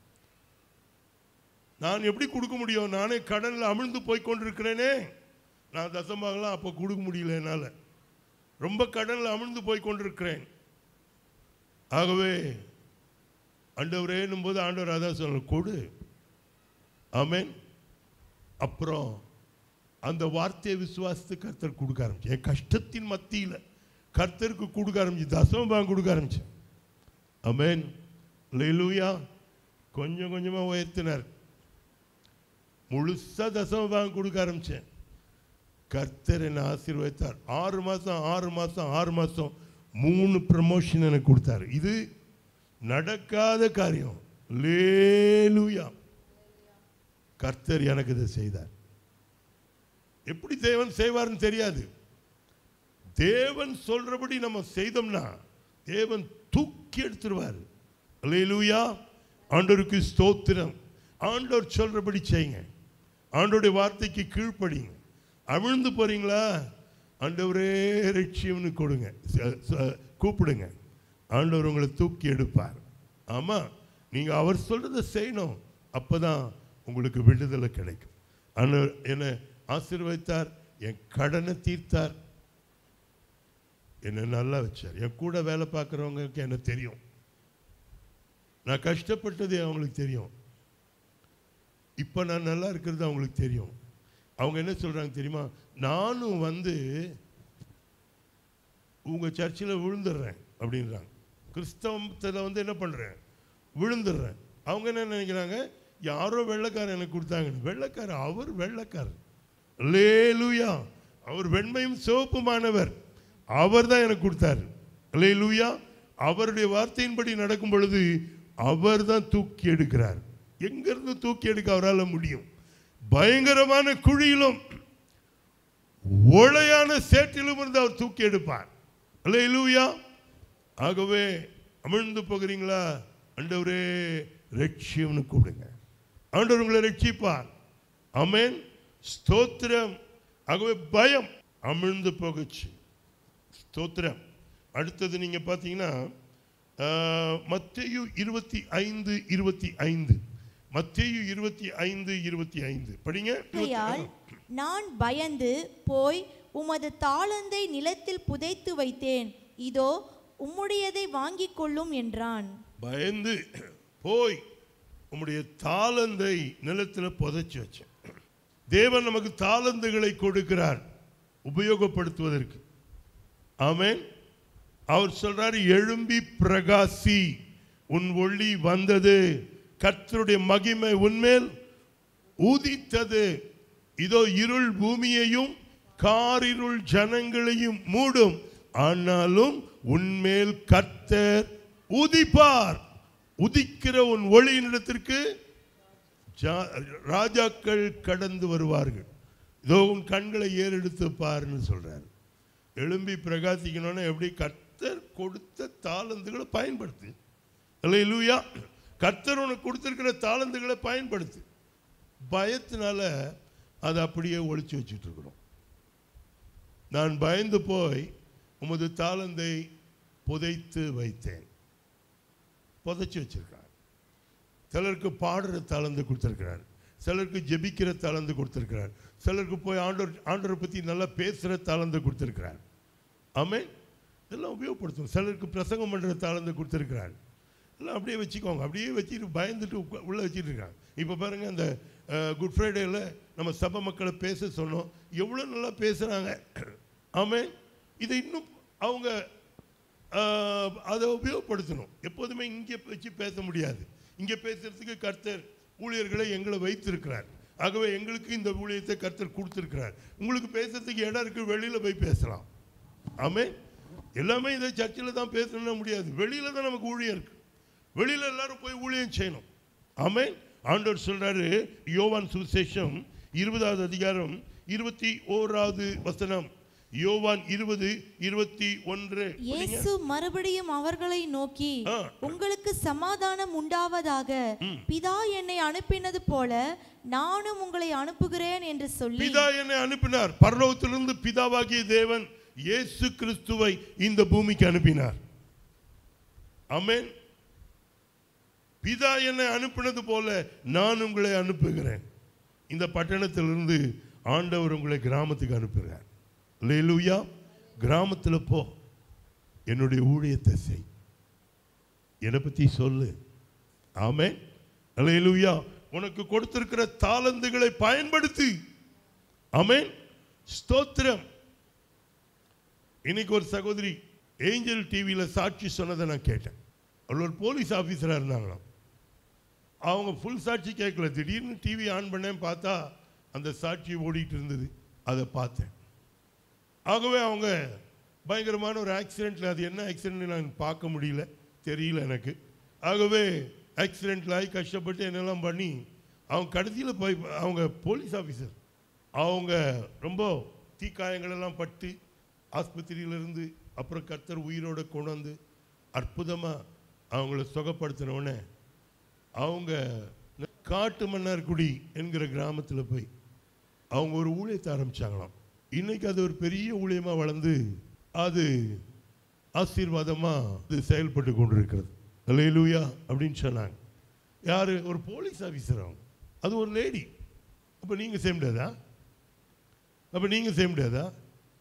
நான் எப்படி கொடுக்க முடியும் நானே கடனில் அமிழ்ந்து போய் கொண்டிருக்கிறேனே நான் தசமாகலாம் அப்போ கொடுக்க முடியல என்னால் ரொம்ப கடனில் அமிழ்ந்து போய் கொண்டிருக்கிறேன் ஆகவே ஆண்டவரேன்னும் போது ஆண்டவர் அதான் சொல்ல கொடு ஆமென் அப்புறம் அந்த வார்த்தையை விசுவாசத்து கர்த்தர் கொடுக்க ஆரம்பிச்சு என் கஷ்டத்தின் மத்தியில் கர்த்தருக்கு கொடுக்க ஆரம்பிச்சு தசமபாகம் கொடுக்க ஆரம்பிச்சேன் ஆமென் லேலூயா கொஞ்சம் கொஞ்சமாக உயர்த்தினார் முழுசா தசமபாகம் கொடுக்க ஆரம்பிச்சேன் கர்த்தர் என்னை ஆசீர்வதித்தார் ஆறு மாதம் ஆறு மாதம் ஆறு மாதம் மூணு ப்ரமோஷன் எனக்கு கொடுத்தாரு இது நடக்காத காரியம் லேலூயா கர்த்தர் எனக்கு இதை செய்தார் எப்படி தேவன் செய்வார்னு தெரியாது தேவன் சொல்றபடி நம்ம செய்தோம்னா தேவன் தூக்கி எடுத்துருவார் அல்லேலூயா ஆண்டவருக்கு ஸ்தோத்திரம் ஆண்டவர் சொல்றபடி செய்யுங்க ஆண்டோடைய வார்த்தைக்கு கீழ்ப்படிங்க அமிழ்ந்து போறீங்களா ஆண்டவரே ரட்சியம்னு கொடுங்க ச- ச- கூப்பிடுங்க ஆண்டவர் உங்களை தூக்கி எடுப்பார் ஆமா நீங்க அவர் சொல்றதை செய்யணும் அப்பதான் உங்களுக்கு விடுதலை கிடைக்கும் ஆண்டவர் என்னை ஆசீர்வதித்தார் என் கடனை தீர்த்தார் என்னை நல்லா வச்சார் என் கூட வேலை பார்க்குறவங்களுக்கு எனக்கு தெரியும் நான் கஷ்டப்பட்டது அவங்களுக்கு தெரியும் இப்போ நான் நல்லா இருக்கிறது அவங்களுக்கு தெரியும் அவங்க என்ன சொல்கிறாங்க தெரியுமா நானும் வந்து உங்கள் சர்ச்சில் விழுந்துடுறேன் அப்படின்றாங்க கிறிஸ்தவத்தில் வந்து என்ன பண்ணுறேன் விழுந்துடுறேன் அவங்க என்ன நினைக்கிறாங்க யாரோ வெள்ளைக்காரன் எனக்கு கொடுத்தாங்கன்னு வெள்ளைக்காரன் அவர் வெள்ளைக்காரர் லேலுயா அவர் வெண்மையும் சிவப்புமானவர் அவர் தான் எனக்கு கொடுத்தாரு லேலுயா அவருடைய வார்த்தையின்படி நடக்கும் பொழுது அவர் தான் தூக்கி எடுக்கிறார் எங்கிருந்து தூக்கி எடுக்க அவரால் முடியும் பயங்கரமான குழியிலும் ஒளையான சேற்றிலும் இருந்து அவர் தூக்கி எடுப்பார் அல்லேலூயா ஆகவே அமிழ்ந்து போகிறீங்களா ஆண்டவரே ரட்சியம்னு கூப்பிடுங்க ஆண்டவர் உங்களை ரட்சிப்பார் அமேன் ஸ்தோத்திரம் ஆகவே பயம் அமிழ்ந்து போகச்சு ஸ்தோத்திரம் அடுத்தது நீங்க பார்த்தீங்கன்னா மத்தேயு இருபத்தி ஐந்து இருபத்தி ஐந்து மத்தேயு இருபத்தி ஐந்து இருபத்தி ஐந்து படிங்க ஆகையால் நான் பயந்து போய் உமது தாளந்தை நிலத்தில் புதைத்து வைத்தேன் இதோ உம்முடையதை வாங்கிக் கொள்ளும் என்றான் பயந்து போய் உம்முடைய தாளந்தை நிலத்தில் புதைச்சு வச்சேன் தேவன் நமக்கு தாளந்துகளை கொடுக்கிறார் உபயோகப்படுத்துவதற்கு ஆமென் அவர் சொல்றாரு எழும்பி பிரகாசி உன் ஒளி வந்தது கர்த்தருடைய மகிமை உன்மேல் ஊதித்தது இதோ இருள் பூமியையும் காரிருள் ஜனங்களையும் மூடும் ஆனாலும் உன்மேல் கர்த்தர் உதிப்பார் உதிக்கிற உன் ஒளியினிடத்திற்கு ஜா- ராஜாக்கள் கடந்து வருவார்கள் இதோ உன் கண்களை ஏறெடுத்து பாருன்னு சொல்றாரு எழும்பி பிரகாசிக்கணும்னா எப்படி கர்த்தர் கொடுத்த தாளந்துகளை பயன்படுத்து அல்லேலூயா கர்த்தர் உனக்கு கொடுத்திருக்கிற தாளந்துகளை பயன்படுத்து பயத்தினால அதை அப்படியே ஒளிச்சு வச்சுட்டு இருக்கிறோம் நான் பயந்து போய் உமது தாளந்தை புதைத்து வைத்தேன் புதைச்சு வச்சிருக்கார் சிலருக்கு பாடுற தாளந்து கொடுத்துருக்கிறார் சிலருக்கு ஜெபிக்கிற தாளந்து கொடுத்துருக்கிறார் சிலருக்கு போய் ஆண்டவர் ஆண்டவரை பற்றி நல்லா பேசுகிற தாளந்து கொடுத்துருக்கிறார் ஆமென் இதெல்லாம் உபயோகப்படுத்தணும் சிலருக்கு பிரசங்கம் பண்ணுற தாளந்து கொடுத்துருக்கிறார் எல்லாம் அப்படியே வச்சுக்கோங்க அப்படியே வச்சுட்டு பயந்துட்டு உட்கா- உள்ள வச்சுட்டு இருக்காங்க இப்போ பாருங்க அந்த குட் ஃப்ரைடேல நம்ம சபை மக்களை பேச சொன்னோம் எவ்வளோ நல்லா பேசுகிறாங்க ஆமென் இதை இன்னும் அவங்க ஆஹ், அதை உபயோகப்படுத்தணும் எப்போதுமே இங்கே வச்சு பேச முடியாது இங்கே பேசுறதுக்கு கர்த்தர் ஊழியர்களை எங்களை வைத்திருக்கிறார் ஆகவே எங்களுக்கு இந்த ஊழியத்தை கர்த்தர் கொடுத்திருக்கிறார் உங்களுக்கு பேசுறதுக்கு இடம் இருக்கு வெளியில போய் பேசலாம் ஆமே எல்லாமே இதை சர்ச்சில் தான் பேசணும்னா முடியாது வெளியில தான் நமக்கு ஊழியம் இருக்கு வெளியில எல்லாரும் போய் ஊழியம் செய்யணும் ஆமே ஆண்டவர் சொல்றாரு யோவான் சுவிசேஷம் இருபதாவது அதிகாரம் இருபத்தி ஓராவது வசனம் யோவான் இருபது இருபத்தி ஒன்று இயேசு மறுபடியும் அவர்களை நோக்கி ஆ. உங்களுக்கு சமாதானம் உண்டாவதாக பிதா என்னை அனுப்பினது போல நானும் உங்களை அனுப்புகிறேன் என்று சொல்லி பிதா என்னை அனுப்பினார் பரலோகத்திலிருந்து பிதாவாகிய தேவன் இயேசு கிறிஸ்துவை இந்த பூமிக்கு அனுப்பினார் ஆமென் பிதா என்னை அனுப்பினது போல நான் உங்களை அனுப்புகிறேன் இந்த பட்டணத்திலிருந்து ஆண்டவர் உங்களை கிராமத்துக்கு அனுப்புகிறார் லேலூயா கிராமத்தில் போ என்னுடைய ஊழியத்தை செய் என்னை பற்றி சொல்லு ஆமென் அல்லேலூயா உனக்கு கொடுத்திருக்கிற தாளந்துகளை பயன்படுத்தி ஆமென் ஸ்தோத்திரம் இன்னைக்கு ஒரு சகோதரி ஏஞ்சல் டிவியில் சாட்சி சொன்னதை நான் கேட்டேன் அவள் ஒரு போலீஸ் ஆஃபீஸராக இருந்தாங்களாம் அவங்க ஃபுல் சாட்சி கேட்கல திடீர்னு டிவி ஆன் பண்ணேன் பார்த்தா அந்த சாட்சி ஓடிட்டு இருந்தது அதை பார்த்தேன் ஆகவே அவங்க பயங்கரமான ஒரு ஆக்சிடெண்ட்டில் அது என்ன ஆக்சிடென்ட் நான் பார்க்க முடியல தெரியல எனக்கு ஆகவே ஆக்சிடெண்ட்டில் ஆகி கஷ்டப்பட்டு என்னெல்லாம் பண்ணி அவங்க கடைசியில் போய் அவங்க போலீஸ் ஆஃபீஸர் அவங்க ரொம்ப தீக்காயங்கள் எல்லாம் பட்டு ஆஸ்பத்திரியிலிருந்து அப்புறம் கர்த்தர் உயிரோட கொண்டு வந்து அற்புதமாக அவங்கள சுகப்படுத்தின உடனே அவங்க காட்டு மன்னார்குடி என்கிற கிராமத்தில் போய் அவங்க ஒரு ஊழியத்தை ஆரம்பிச்சாங்களாம் இன்னைக்கு அது ஒரு பெரிய ஊழியமா வளர்ந்து அது ஆசீர்வாதமா அது செயல்பட்டு கொண்டிருக்கிறது அல்லேலூயா அப்படின்னு சொன்னாங்க யாரு ஒரு போலீஸ் ஆஃபீஸர் அவங்க அது ஒரு லேடி அப்போ நீங்கள் செய்ய முடியாதா அப்போ நீங்கள் செய்ய முடியாதா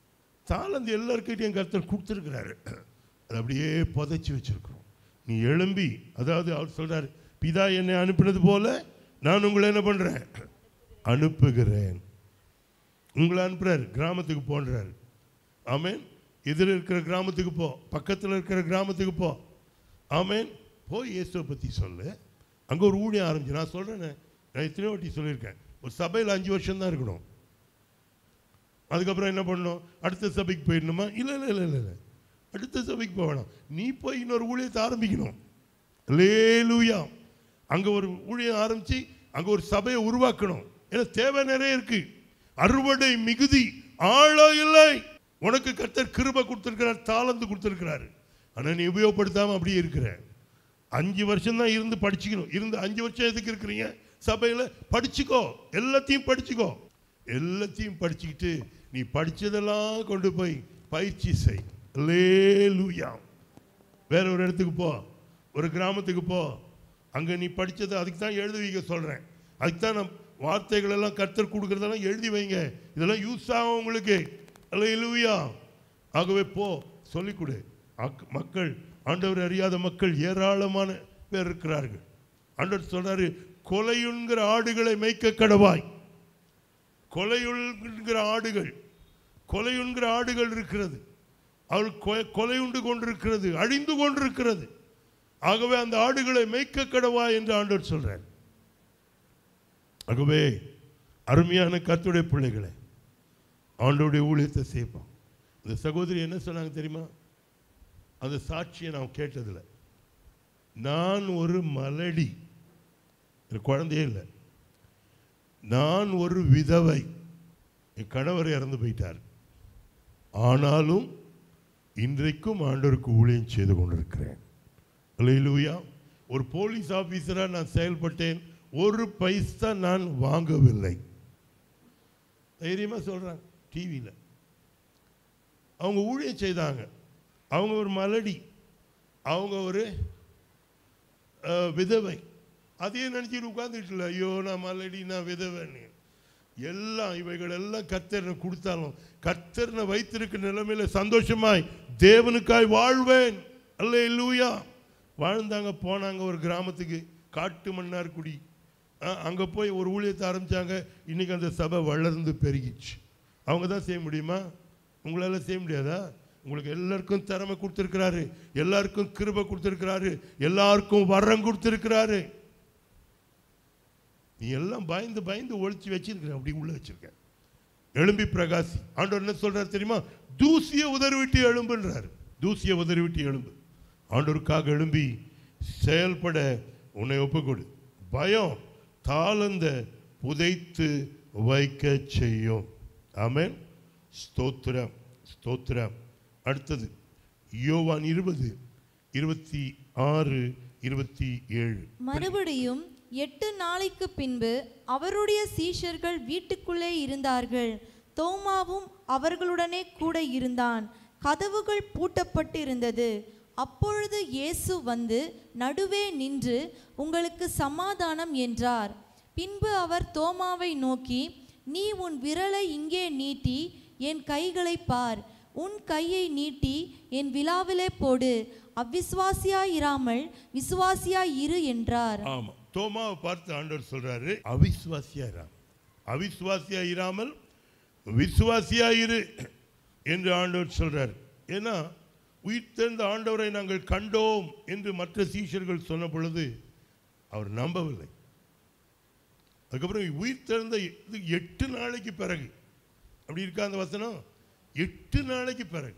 தாளந்து எல்லாருக்கிட்டையும் கர்த்தர் கொடுத்துருக்கிறாரு அது அப்படியே புதைச்சி வச்சிருக்கிறோம் நீ எழும்பி அதாவது அவர் சொல்றாரு பிதா என்னை அனுப்பினது போல நான் உங்களை என்ன பண்றேன் அனுப்புகிறேன் உங்களை அனுப்புறாரு கிராமத்துக்கு போன்றாரு ஆமென் எதிர இருக்கிற கிராமத்துக்கு போ பக்கத்தில் இருக்கிற கிராமத்துக்கு போ ஆமென் போய் இயேசுவை பற்றி சொல்லு அங்கே ஒரு ஊழியம் ஆரம்பிச்சு நான் சொல்கிறேனே நான் எத்தனையோ வாட்டி சொல்லியிருக்கேன் ஒரு சபையில் அஞ்சு வருஷம் தான் இருக்கணும் அதுக்கப்புறம் என்ன பண்ணணும் அடுத்த சபைக்கு போயிடணுமா இல்லை இல்லை இல்லை இல்லை இல்லை அடுத்த சபைக்கு போக வேணாம் நீ போய் இன்னொரு ஊழியத்தை ஆரம்பிக்கணும் லேலூயா அங்கே ஒரு ஊழியம் ஆரம்பித்து அங்கே ஒரு சபையை உருவாக்கணும் ஏன்னா தேவை நிறைய இருக்கு அறுவடை மிகுதி ஆழோ இல்லை உனக்கு கர்த்தர் கிருபை கொடுத்துருக்கிறார் தாளந்து கொடுத்துருக்கிறாரு ஆனால் நீ உபயோகப்படுத்தாமல் அப்படியே இருக்கிற அஞ்சு வருஷம் தான் இருந்து படிச்சுக்கணும் இருந்து அஞ்சு வருஷம் எதுக்கு இருக்கிறீங்க சபையில் படிச்சுக்கோ எல்லாத்தையும் படிச்சுக்கோ எல்லாத்தையும் படிச்சுக்கிட்டு நீ படிச்சதெல்லாம் கொண்டு போய் பயிற்சி செய் லேலூயா வேற ஒரு இடத்துக்கு போ ஒரு கிராமத்துக்கு போ அங்கே நீ படிச்சதை அதுக்கு தான் எழுதி வைக்க சொல்கிறேன் அதுக்கு தான் நான் வார்த்தைகள் எல்லாம் கர்த்தர் கொடுக்குறதெல்லாம் எழுதி வைங்க இதெல்லாம் யூஸ் ஆகும் உங்களுக்கு அல்லேலூயா ஆகவே போ சொல்லிக் கொடு அக்- மக்கள் ஆண்டவர் அறியாத மக்கள் ஏராளமான பேர் இருக்கிறார்கள் ஆண்டவர் சொல்றாரு கொலையுண்கிற ஆடுகளை மேய்க்க கடவாய் கொலையுண்கிற ஆடுகள் கொலையுண்கிற ஆடுகள் இருக்கிறது அவள் கொ- கொலையுண்டு கொண்டிருக்கிறது அழிந்து கொண்டிருக்கிறது ஆகவே அந்த ஆடுகளை மேய்க்க கடவா என்று ஆண்டவர் சொல்றார் ஆகவே அருமையான கர்த்தருடைய பிள்ளைகளை ஆண்டோடைய ஊழியத்தை செய்வோம் இந்த சகோதரி என்ன சொன்னாங்க தெரியுமா அந்த சாட்சியை நான் கேட்டதில்ல நான் ஒரு மலடி எனக்கு குழந்தையே இல்லை நான் ஒரு விதவை என் கணவர் இறந்து போயிட்டார் ஆனாலும் இன்றைக்கும் ஆண்டவருக்கு ஊழியம் செய்து கொண்டிருக்கிறேன் அல்லேலூயா ஒரு போலீஸ் ஆபீசரா நான் செயல்பட்டேன் ஒரு பைசா நான் வாங்கவில்லை தைரியமா சொல்றாங்க டிவியில் அவங்க ஊழியம் செய்தாங்க அவங்க ஒரு மலடி அவங்க ஒரு அஹ், விதவை அதையே நினச்சிட்டு உட்காந்துட்டு ஐயோ நான் மலடி நான் விதவைன்னு எல்லாம் இவைகள் எல்லாம் கத்தர்னை கொடுத்தாலும் கத்தர்னை வைத்திருக்க நிலைமையில சந்தோஷமாய் தேவனுக்காய் வாழ்வேன் அல்ல லூயா வாழ்ந்தாங்க போனாங்க ஒரு கிராமத்துக்கு காட்டு மன்னார்குடி அங்கே போய் ஒரு ஊழியத்தை ஆரம்பிச்சாங்க இன்னைக்கு அந்த சபை வளர்ந்து பெருகிச்சு அவங்க தான் செய்ய முடியுமா உங்களால் செய்ய முடியாதா உங்களுக்கு எல்லாருக்கும் திறமை கொடுத்துருக்கிறாரு எல்லாருக்கும் கிருபை கொடுத்துருக்கிறாரு எல்லாருக்கும் வரம் கொடுத்துருக்கிறாரு நீ எல்லாம் பயந்து பயந்து ஒழிச்சு வச்சிருக்கிற அப்படி உள்ள வச்சிருக்க எழும்பி பிரகாசி ஆண்டவர் என்ன சொல்றாரு தெரியுமா தூசிய உதறிவிட்டு எழும்புன்றார் தூசிய உதறிவிட்டு எழும்பு ஆண்டவருக்காக எழும்பி செயல்பட உன்னை ஒப்புக்கொடு பயம் தாளந்த புதைத்து வைக்க செய்யும் ஆமென் ஸ்தோத்திரம் ஸ்தோத்திரம் அடுத்தது யோவான் இருபது இருபத்தி ஆறு இருபத்தி ஏழு மறுபடியும் எட்டு நாளைக்கு பின்பு அவருடைய சீஷர்கள் வீட்டுக்குள்ளே இருந்தார்கள் தோமாவும் அவர்களுடனே கூட இருந்தான் கதவுகள் பூட்டப்பட்டு இருந்தது அப்பொழுது இயேசு வந்து நடுவே நின்று உங்களுக்கு சமாதானம் என்றார் பின்பு அவர் தோமாவை நோக்கி நீ உன் விரலை இங்கே நீட்டி என் கைகளை பார் உன் கையை நீட்டி என் விழாவிலே போடு அவ்விசுவாசியாய் இராமல் விசுவாசியாய் இரு என்றார் ஆமா தோமாவை பார்த்து ஆண்டவர் சொல்றாரு அவிசுவாசியா இராம அவிசுவாசியா இராமல் விசுவாசியா இரு என்று ஆண்டவர் சொல்றார் ஏன்னா உயிர்த்தெழுந்த ஆண்டவரை நாங்கள் கண்டோம் என்று மற்ற சீஷர்கள் சொன்ன பொழுது அவர் நம்பவில்லை அதுக்கப்புறம் உயிர்த்தெழுந்த இது எட்டு நாளைக்கு பிறகு அப்படி இருக்கா அந்த வசனம் எட்டு நாளைக்கு பிறகு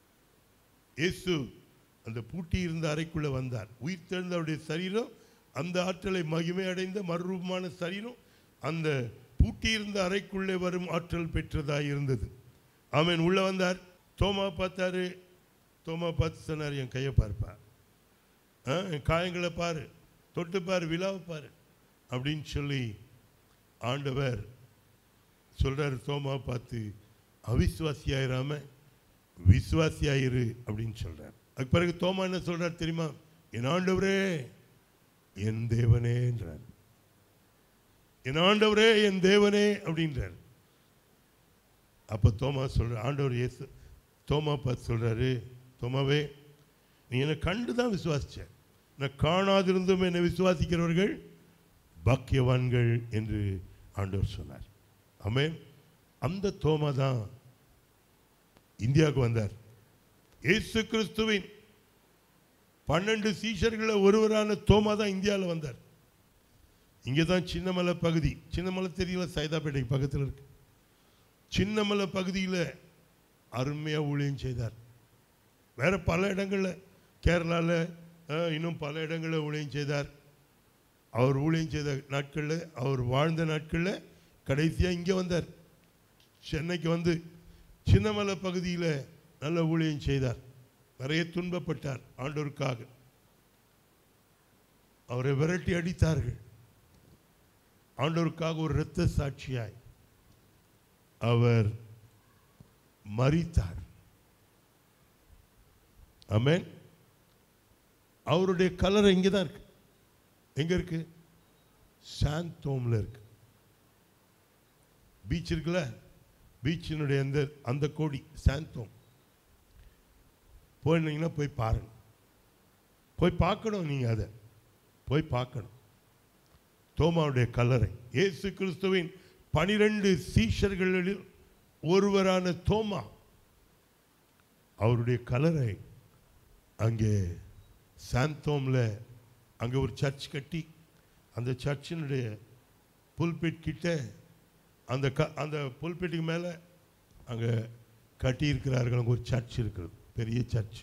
இயேசு அந்த பூட்டி இருந்த அறைக்குள்ள வந்தார் உயிர் தெழுந்த அவருடைய சரீரம் அந்த ஆற்றலை மகிமை அடைந்த மறுரூபமான சரீரம் அந்த பூட்டி இருந்த அறைக்குள்ளே வரும் ஆற்றல் பெற்றதாக இருந்தது ஆமென் உள்ள வந்தார் தோமா பார்த்தாரு தோமா பார்த்து சொன்னார் என் கையை பார்ப்பா ஆ, என் காயங்களை பாரு தொட்டு பாரு விழாவை பாரு அப்படின்னு சொல்லி ஆண்டவர் சொல்றாரு தோமா பார்த்து அவிசுவாசியாயிராம விசுவாசியாயிரு அப்படின்னு சொல்றார் அதுக்கு பிறகு தோமா என்ன சொல்றார் தெரியுமா என் ஆண்டவரே என் தேவனே என்றார் என் ஆண்டவரே என் தேவனே அப்படின்றார் அப்ப தோமா சொல்ற ஆண்டவர் இயேசு தோமா பார்த்து சொல்றாரு தோமாவே நீ என்னை கண்டு தான் விசுவாசிச்ச நான் காணாதிருந்தும் என்னை விசுவாசிக்கிறவர்கள் பாக்கியவான்கள் என்று ஆண்டவர் சொன்னார் ஆமென் அந்த தோமா தான் இந்தியாவுக்கு வந்தார் இயேசு கிறிஸ்துவின் பன்னெண்டு சீஷர்களில் ஒருவரான தோமா தான் இந்தியாவில் வந்தார் இங்கே தான் சின்னமலை பகுதி சின்னமலை தெரியல சைதாப்பேட்டை பக்கத்தில் இருக்கு சின்னமலை பகுதியில் அருமையாக ஊழியம் செய்தார் வேற பல இடங்களில் கேரளாவில் இன்னும் பல இடங்களில் ஊழியம் செய்தார் அவர் ஊழியம் செய்த நாட்களில் அவர் வாழ்ந்த நாட்களில் கடைசியாக இங்கே வந்தார் சென்னைக்கு வந்து சின்னமலை பகுதியில் நல்ல ஊழியம் செய்தார் நிறைய துன்பப்பட்டார் ஆண்டோருக்காக அவரை விரட்டி அடித்தார்கள் ஆண்டோருக்காக ஒரு இரத்த சாட்சியாய் அவர் மரித்தார் ஆமென் அவருடைய கலர் இங்கே தான் இருக்கு எங்க இருக்கு சாந்தோம்ல இருக்கு பீச் இருக்குல்ல பீச்சினுடைய அந்த அந்த கோடி சாந்தோம் போயிருந்தீங்கன்னா போய் பாருங்க போய் பார்க்கணும் நீங்க அதை போய் பார்க்கணும் தோமாவுடைய கல்லறை இயேசு கிறிஸ்துவின் பனிரெண்டு சீஷர்களில் ஒருவரான தோமா அவருடைய கல்லறை அங்கே சாந்தோமில் அங்கே ஒரு சர்ச் கட்டி அந்த சர்ச்சினுடைய புல்பிட் கிட்ட அந்த க அந்த புல்பிட்டுக்கு மேலே அங்கே கட்டியிருக்கிறார்கள் அங்கே ஒரு சர்ச் இருக்கிறது பெரிய சர்ச்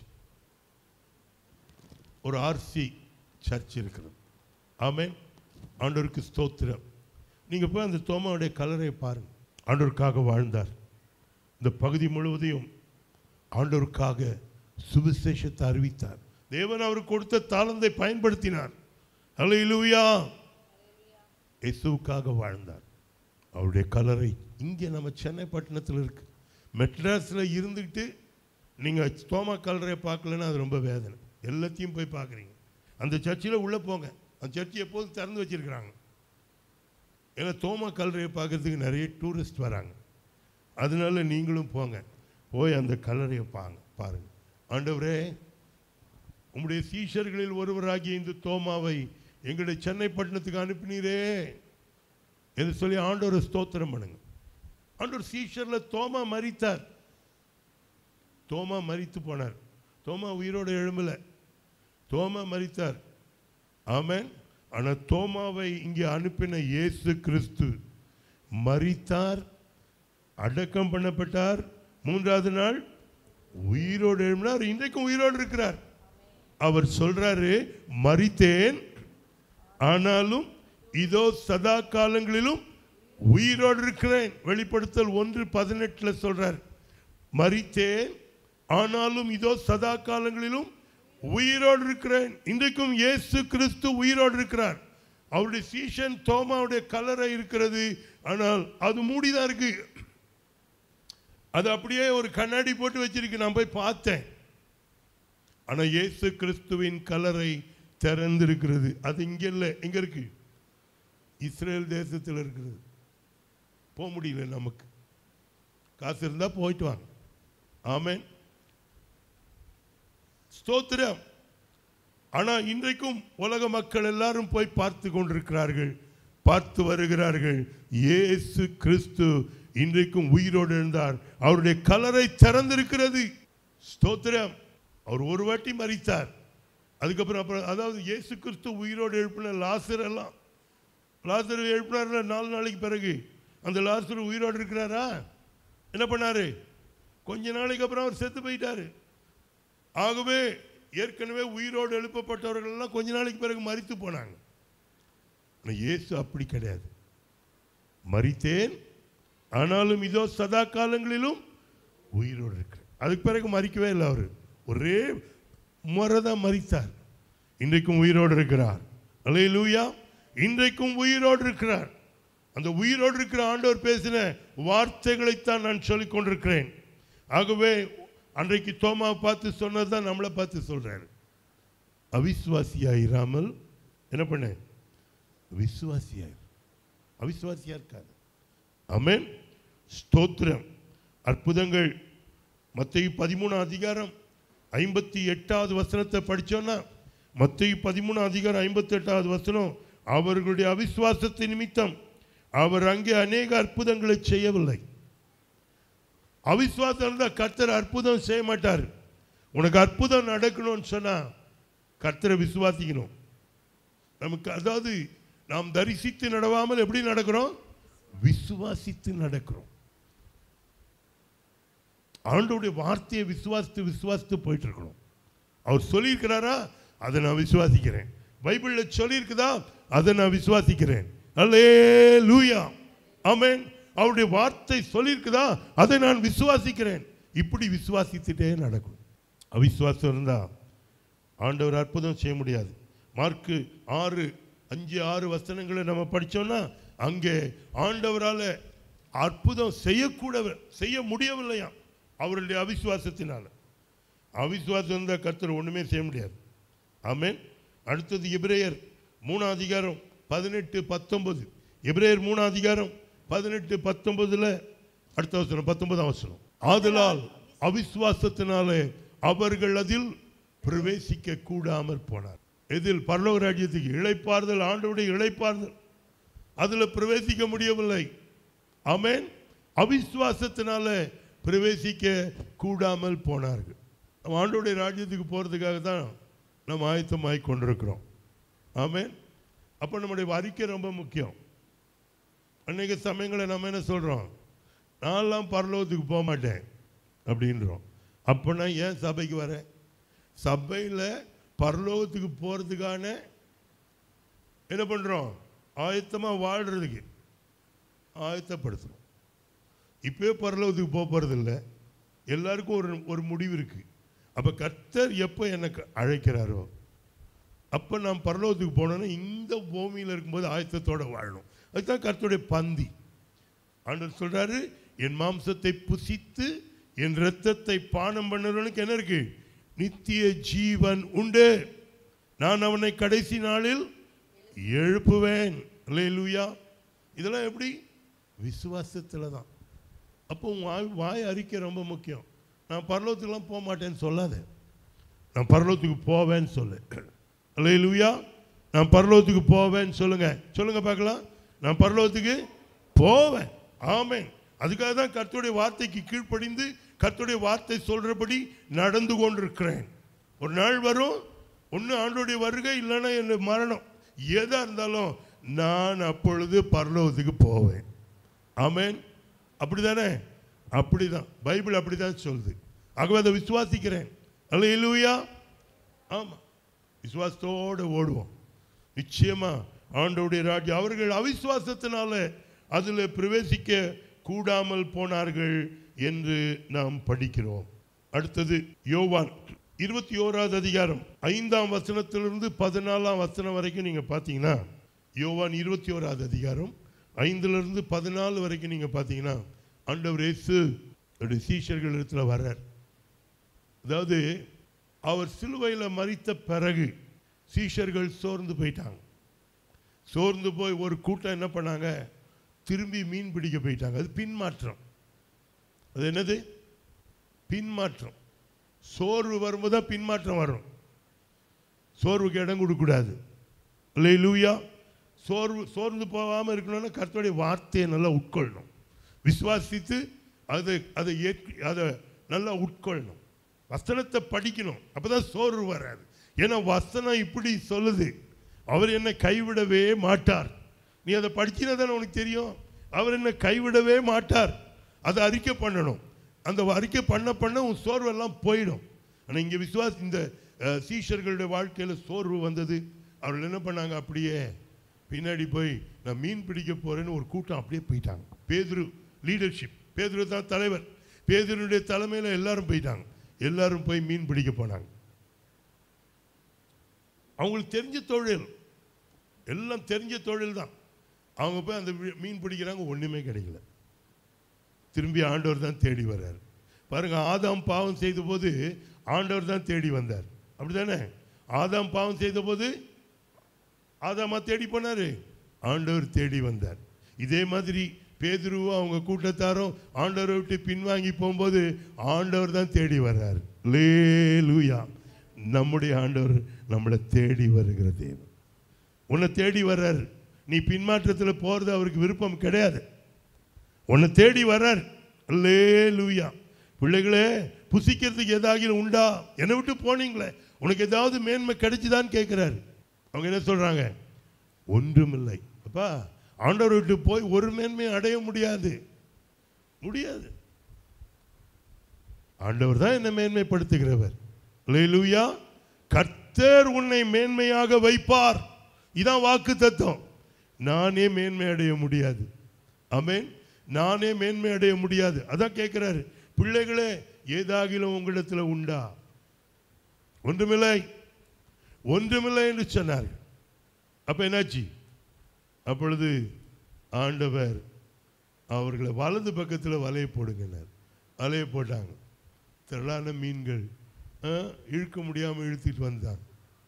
ஒரு ஆர்சி சர்ச் இருக்கிறது ஆமென் ஆண்டவருக்கு ஸ்தோத்திரம் நீங்கள் போய் அந்த தோமாவுடைய கலரை பாருங்க ஆண்டவருக்காக வாழ்ந்தார் இந்த பகுதி முழுவதையும் ஆண்டவருக்காக சுவிசேஷத்தை அறிவித்தார் தேவன் அவருக்கு கொடுத்த தாளந்தை பயன்படுத்தினார் அல்லேலூயா இயேசுவுக்காக வாழ்ந்தார் அவருடைய கலரை இங்கே நம்ம சென்னை பட்டணத்தில் இருக்கு மெட்ராஸில் இருந்துக்கிட்டு நீங்கள் தோமா கலரை பார்க்கலன்னா அது ரொம்ப வேதனை எல்லாத்தையும் போய் பார்க்குறீங்க அந்த சர்ச்சில் உள்ளே போங்க அந்த சர்ச்சை எப்போதும் திறந்து வச்சிருக்கிறாங்க ஏன்னா தோமா கல்லறையை பார்க்கறதுக்கு நிறைய டூரிஸ்ட் வராங்க அதனால நீங்களும் போங்க போய் அந்த கல்லறையை பாங்க பாருங்க ஆண்டவரே உம்முடைய சீஷர்களில் ஒருவராகிய இந்த தோமாவை எங்களுடைய சென்னை பட்டணத்துக்கு அனுப்பினீரே என்று சொல்லி ஆண்டவரை ஸ்தோத்திரம் பண்ணுங்க ஆண்டவர் சீஷர்ல தோமா மரித்தார் தோமா மரித்து போனார் தோமா உயிரோடு எழும்பல தோமா மரித்தார் ஆமென் ஆனா தோமாவை இங்கே அனுப்பின இயேசு கிறிஸ்து மரித்தார் அடக்கம் பண்ணப்பட்டார் மூன்றாவது நாள் உயிரோடு எழுப்பினார் இன்றைக்கும் உயிரோடு இருக்கிறார் அவர் சொல்றாரு மரித்தேன் ஆனாலும் இதோ சதா காலங்களிலும் உயிரோடு இருக்கிறேன் வெளிப்படுத்தல் ஒன்று பதினெட்டுல சொல்றார் மரித்தேன் ஆனாலும் இதோ சதா காலங்களிலும் உயிரோடு இருக்கிறேன் இன்றைக்கும் இயேசு கிறிஸ்து உயிரோடு இருக்கிறார் அவருடைய சீஷன் தோமாவுடைய கலரை இருக்கிறது ஆனால் அது மூடிதான் இருக்கு அது அப்படியே ஒரு கண்ணாடி போட்டு வச்சிருக்கு நான் போய் பார்த்தேன் ஆனா இயேசு கிறிஸ்துவின் கலரை திறந்திருக்கிறது அது இங்க இல்லை எங்க இருக்கு இஸ்ரேல் தேசத்தில் இருக்கிறது போக முடியல நமக்கு காசு இருந்தா போயிட்டு வாங்க ஆமென் ஸ்தோத்திரம் ஆனா இன்றைக்கும் உலக மக்கள் எல்லாரும் போய் பார்த்து கொண்டிருக்கிறார்கள் பார்த்து வருகிறார்கள் இயேசு கிறிஸ்து இன்றைக்கும் உயிரோடு இருந்தார் அவருடைய கலரை திறந்திருக்கிறது ஸ்தோத்திரம் அவர் ஒரு வாட்டி மறித்தார் அதுக்கப்புறம் அப்புறம் அதாவது இயேசு கிறிஸ்து உயிரோடு எழுப்பின லாசர் எல்லாம் லாசர் எழுப்பினார்ல நாலு நாளைக்கு பிறகு அந்த லாசர் உயிரோடு இருக்கிறாரா என்ன பண்ணாரு கொஞ்ச நாளைக்கு அப்புறம் அவர் செத்து போயிட்டாரு ஆகவே ஏற்கனவே உயிரோடு எழுப்பப்பட்டவர்கள் எல்லாம் கொஞ்ச நாளைக்கு பிறகு மரித்து போனாங்க ஆனா இயேசு அப்படி கிடையாது மரித்தேன் ஆனாலும் இதோ சதா காலங்களிலும் உயிரோடு இருக்கிறேன் அதுக்கு பிறகு மறிக்கவே இல்லை அவர் ஒரே முறை தான் மறித்தார் இன்றைக்கும் உயிரோடு இருக்கிறார் அல்லேலூயா இன்றைக்கும் உயிரோடு இருக்கிறார் அந்த உயிரோடு இருக்கிற ஆண்டவர் பேசின வார்த்தைகளைத்தான் நான் சொல்லிக் கொண்டிருக்கிறேன் ஆகவே அன்றைக்கு தோமாவை பார்த்து சொன்னது தான் நம்மளை பார்த்து சொல்றாரு அவிசுவாசியா இராமல் என்ன பண்ண விசுவாசியா இரு. அவிசுவாசியா இருக்காது ஆமென் ஸ்தோத்திரம் அற்புதங்கள் மத்திய பதிமூணு அதிகாரம் ஐம்பத்தி எட்டாவது வசனத்தை படிச்சோன்னா மத்திய பதிமூணு அதிகாரம் ஐம்பத்தி எட்டாவது வசனம் அவர்களுடைய அவிசுவாசத்தின் நிமித்தம் அவர் அங்கே அநேக அற்புதங்களை செய்யவில்லை அவிசுவாசம் இருந்தால் கர்த்தர் அற்புதம் செய்ய மாட்டார் உனக்கு அற்புதம் நடக்கணும்னு சொன்னா கர்த்தரை விசுவாசிக்கணும் நமக்கு அதாவது நாம் தரிசித்து நடவாமல் எப்படி நடக்கிறோம் விசுவாசித்து நடக்கிறோம் ஆண்டோடைய வார்த்தையை விசுவாசித்து விசுவாசித்து போயிட்டு இருக்கணும் அவர் சொல்லியிருக்கிறாரா அதை நான் விசுவாசிக்கிறேன் பைபிளில் சொல்லியிருக்குதா அதை நான் விசுவாசிக்கிறேன் அல்லே லூயா ஆமென் அவருடைய வார்த்தை சொல்லியிருக்குதா அதை நான் விசுவாசிக்கிறேன் இப்படி விசுவாசித்துட்டே நடக்கும் அவிசுவாசம் இருந்தா ஆண்டவர் அற்புதம் செய்ய முடியாது மார்க்கு ஆறு அஞ்சு ஆறு வசனங்களை நம்ம படிச்சோம்னா அங்கே ஆண்டவரால் அற்புதம் செய்யக்கூட செய்ய முடியவில்லையாம் அவருடைய அவிசுவாசத்தினால அவிசுவாசம் இருந்தால் கர்த்தர் ஒன்றுமே செய்ய முடியாது ஆமென் அடுத்தது எபிரேயர் மூணாம் அதிகாரம் பதினெட்டு பத்தொன்பது எபிரேயர் மூணாம் அதிகாரம் பதினெட்டு பத்தொன்பதுல அடுத்த வசனம் பத்தொன்பதாம் வசனம் ஆதலால் அவிசுவாசத்தினாலே அவர்கள் அதில் பிரவேசிக்க கூடாமற் போனார் எதில் பரலோக ராஜ்யத்துக்கு இளைப்பாறுதல் ஆண்டவருடைய இளைப்பாறுதல் அதில் பிரவேசிக்க முடியவில்லை ஆமென் அவிசுவாசத்தினால பிரவேசிக்க கூடாமல் போனார்கள் நம்ம ஆண்டோடைய ராஜ்யத்துக்கு போகிறதுக்காக தான் நம்ம ஆயத்தமாகி கொண்டிருக்கிறோம் ஆமென் அப்போ நம்முடைய அறிக்கை ரொம்ப முக்கியம் அன்றைக்கு சமயங்களை நம்ம என்ன சொல்கிறோம் நான்லாம் பரலோகத்துக்கு போக மாட்டேன் அப்படின்றோம் அப்போ நான் ஏன் சபைக்கு வரேன் சபையில் பரலோகத்துக்கு போகிறதுக்கான என்ன பண்ணுறோம் ஆயத்தமாக வாழ்கிறதுக்கு ஆயத்தப்படுத்துகிறோம் இப்போயே பரலோகத்துக்கு போக போகிறதில்ல எல்லாருக்கும் ஒரு ஒரு முடிவு இருக்குது அப்போ கர்த்தர் எப்போ எனக்கு அழைக்கிறாரோ அப்போ நான் பரலோகத்துக்கு போனோன்னா இந்த பூமியில் இருக்கும்போது ஆயத்தத்தோடு வாழணும் அதுதான் கர்த்தருடைய பந்தி ஆண்டவர் சொல்றாரு என் மாம்சத்தை புசித்து என் இரத்தத்தை பானம் பண்ணுறவனுக்கு என்ன இருக்கு நித்திய ஜீவன் உண்டு நான் அவனை கடைசி நாளில் எழுப்புவேன் அல்லேலூயா இதெல்லாம் எப்படி விசுவாசத்தில் தான் அப்போ உன் வாய் வாய் அறிக்கை ரொம்ப முக்கியம் நான் பரலோகத்துக்குலாம் போக மாட்டேன்னு சொல்லாத நான் பரலோகத்துக்கு போவேன்னு சொல்லு அல்லேலூயா நான் பரலோகத்துக்கு போவேன்னு சொல்லுங்க சொல்லுங்க பார்க்கலாம் நான் பரலோகத்துக்கு போவேன் ஆமென் அதுக்காக தான் கர்த்தருடைய வார்த்தைக்கு கீழ்ப்படிந்து கர்த்தருடைய வார்த்தை சொல்றபடி நடந்து கொண்டிருக்கிறேன் ஒரு நாள் வரும் ஒன்று ஆண்டோடைய வருகை இல்லைன்னா என்ன மரணம் எதா இருந்தாலும் நான் அப்பொழுது பரலோகத்துக்கு போவேன் ஆமென் அப்படிதானே அப்படிதான் பைபிள் அப்படிதான் சொல்லுது ஆகவே அதை விசுவாசிக்கிறேன் அல்ல இல்லையா ஆமாம் விசுவாசத்தோடு ஓடுவோம் நிச்சயமா ஆண்டவருடைய ராஜ்யம் அவர்கள் அவிசுவாசத்தினால அதில் பிரவேசிக்க கூடாமல் போனார்கள் என்று நாம் படிக்கிறோம் அடுத்தது யோவான் இருபத்தி ஓராவது அதிகாரம் ஐந்தாம் வசனத்திலிருந்து பதினாலாம் வசனம் வரைக்கும் நீங்க பார்த்தீங்கன்னா யோவான் இருபத்தி ஓராவது அதிகாரம் ஐந்துலேருந்து பதினாலு வரைக்கும் நீங்க பார்த்தீங்கன்னா ஆண்டவர் இயேசு அவருடைய சீஷர்கள் இடத்துல வர்றார் அதாவது அவர் சிலுவையில் மறித்த பிறகு சீஷர்கள் சோர்ந்து போயிட்டாங்க சோர்ந்து போய் ஒரு கூட்டம் என்ன பண்ணாங்க திரும்பி மீன் பிடிக்க போயிட்டாங்க அது பின்மாற்றம் அது என்னது பின்மாற்றம் சோர்வு வரும்போது தான் பின்மாற்றம் வரும் சோர்வுக்கு இடம் கொடுக்கக்கூடாது இல்லை லூயா சோர்வு சோர்ந்து போகாமல் இருக்கணும்னா கர்த்தருடைய வார்த்தையை நல்லா உட்கொள்ளணும் விசுவாசித்து அதை அதை ஏற்க அதை நல்லா உட்கொள்ளணும் வசனத்தை படிக்கணும் அப்பதான் சோர்வு வராது ஏன்னா வசனம் இப்படி சொல்லுது அவர் என்னை கைவிடவே மாட்டார் நீ அதை படிச்சினா தானே உனக்கு தெரியும் அவர் என்னை கைவிடவே மாட்டார் அதை அறிக்கை பண்ணணும் அந்த அறிக்கை பண்ண பண்ண உன் சோர்வெல்லாம் போயிடும் ஆனால் இங்கே விசுவாஸ் இந்த அஹ், சீஷர்களுடைய வாழ்க்கையில் சோர்வு வந்தது அவர்கள் என்ன பண்ணாங்க அப்படியே பின்னாடி போய் நான் மீன் பிடிக்க போறேன்னு ஒரு கூட்டம் அப்படியே போயிட்டாங்க பேதுரு லீடர்ஷிப் பேதுரு தான் தலைவர் பேதுருடைய தலைமையில் எல்லாரும் போயிட்டாங்க எல்லாரும் போய் மீன் பிடிக்க போனாங்க அவங்களுக்கு தெரிஞ்ச தொழில் எல்லாம் தெரிஞ்ச தொழில் தான் அவங்க போய் அந்த மீ- மீன் பிடிக்கிறாங்க ஒண்ணுமே கிடைக்கல திரும்பி ஆண்டவர் தான் தேடி வர்றார் பாருங்க ஆதாம் பாவம் செய்த போது ஆண்டவர் தான் தேடி வந்தார் அப்படிதானே ஆதாம் பாவம் செய்த போது ஆதாமா தேடி போனாரு ஆண்டவர் தேடி வந்தார் இதே மாதிரி பேதுருவும் அவங்க கூட்டத்தாரும் ஆண்டவரை விட்டு பின்வாங்கி போகும்போது ஆண்டவர் தான் தேடி வர்றார் லேலூயா நம்முடைய ஆண்டவர் நம்மளை தேடி வருகிற தேவன் உன்னை தேடி வர்றார் நீ பின்மாற்றத்தில் போகிறது அவருக்கு விருப்பம் கிடையாது உன்னை தேடி வர்றார் லேலூயா பிள்ளைகளே புசிக்கிறதுக்கு ஏதாகிலும் உண்டா என்னை விட்டு போனீங்களே உனக்கு ஏதாவது மேன்மை கிடைச்சுதான்னு கேட்குறாரு அவங்க என்ன சொல்றாங்க ஒன்றுமில்லை அப்பா ஆண்டவர் விட்டு போய் ஒரு மேன்மையை அடைய முடியாது முடியாது ஆண்டவர் தான் என்னை மேன்மைப்படுத்துகிறவர் லேலூயா கர்த்தர் உன்னை மேன்மையாக வைப்பார் இதான் வாக்கு தத்துவம் நானே மேன்மை அடைய முடியாது ஆமென் நானே மேன்மை அடைய முடியாது அதான் கேட்கிறாரு பிள்ளைகளே ஏதாகிலும் உங்களிடத்துல உண்டா ஒன்றுமில்லை ஒன்றுமில்லை என்று சொன்னார்கள் அப்ப என்னாச்சு அப்பொழுது ஆண்டவர் அவர்களை வலது பக்கத்தில் வலையை போடுங்கன்னார் வலையை போட்டாங்க திரளான மீன்கள் ஆ, இழுக்க முடியாமல் இழுத்துட்டு வந்தாங்க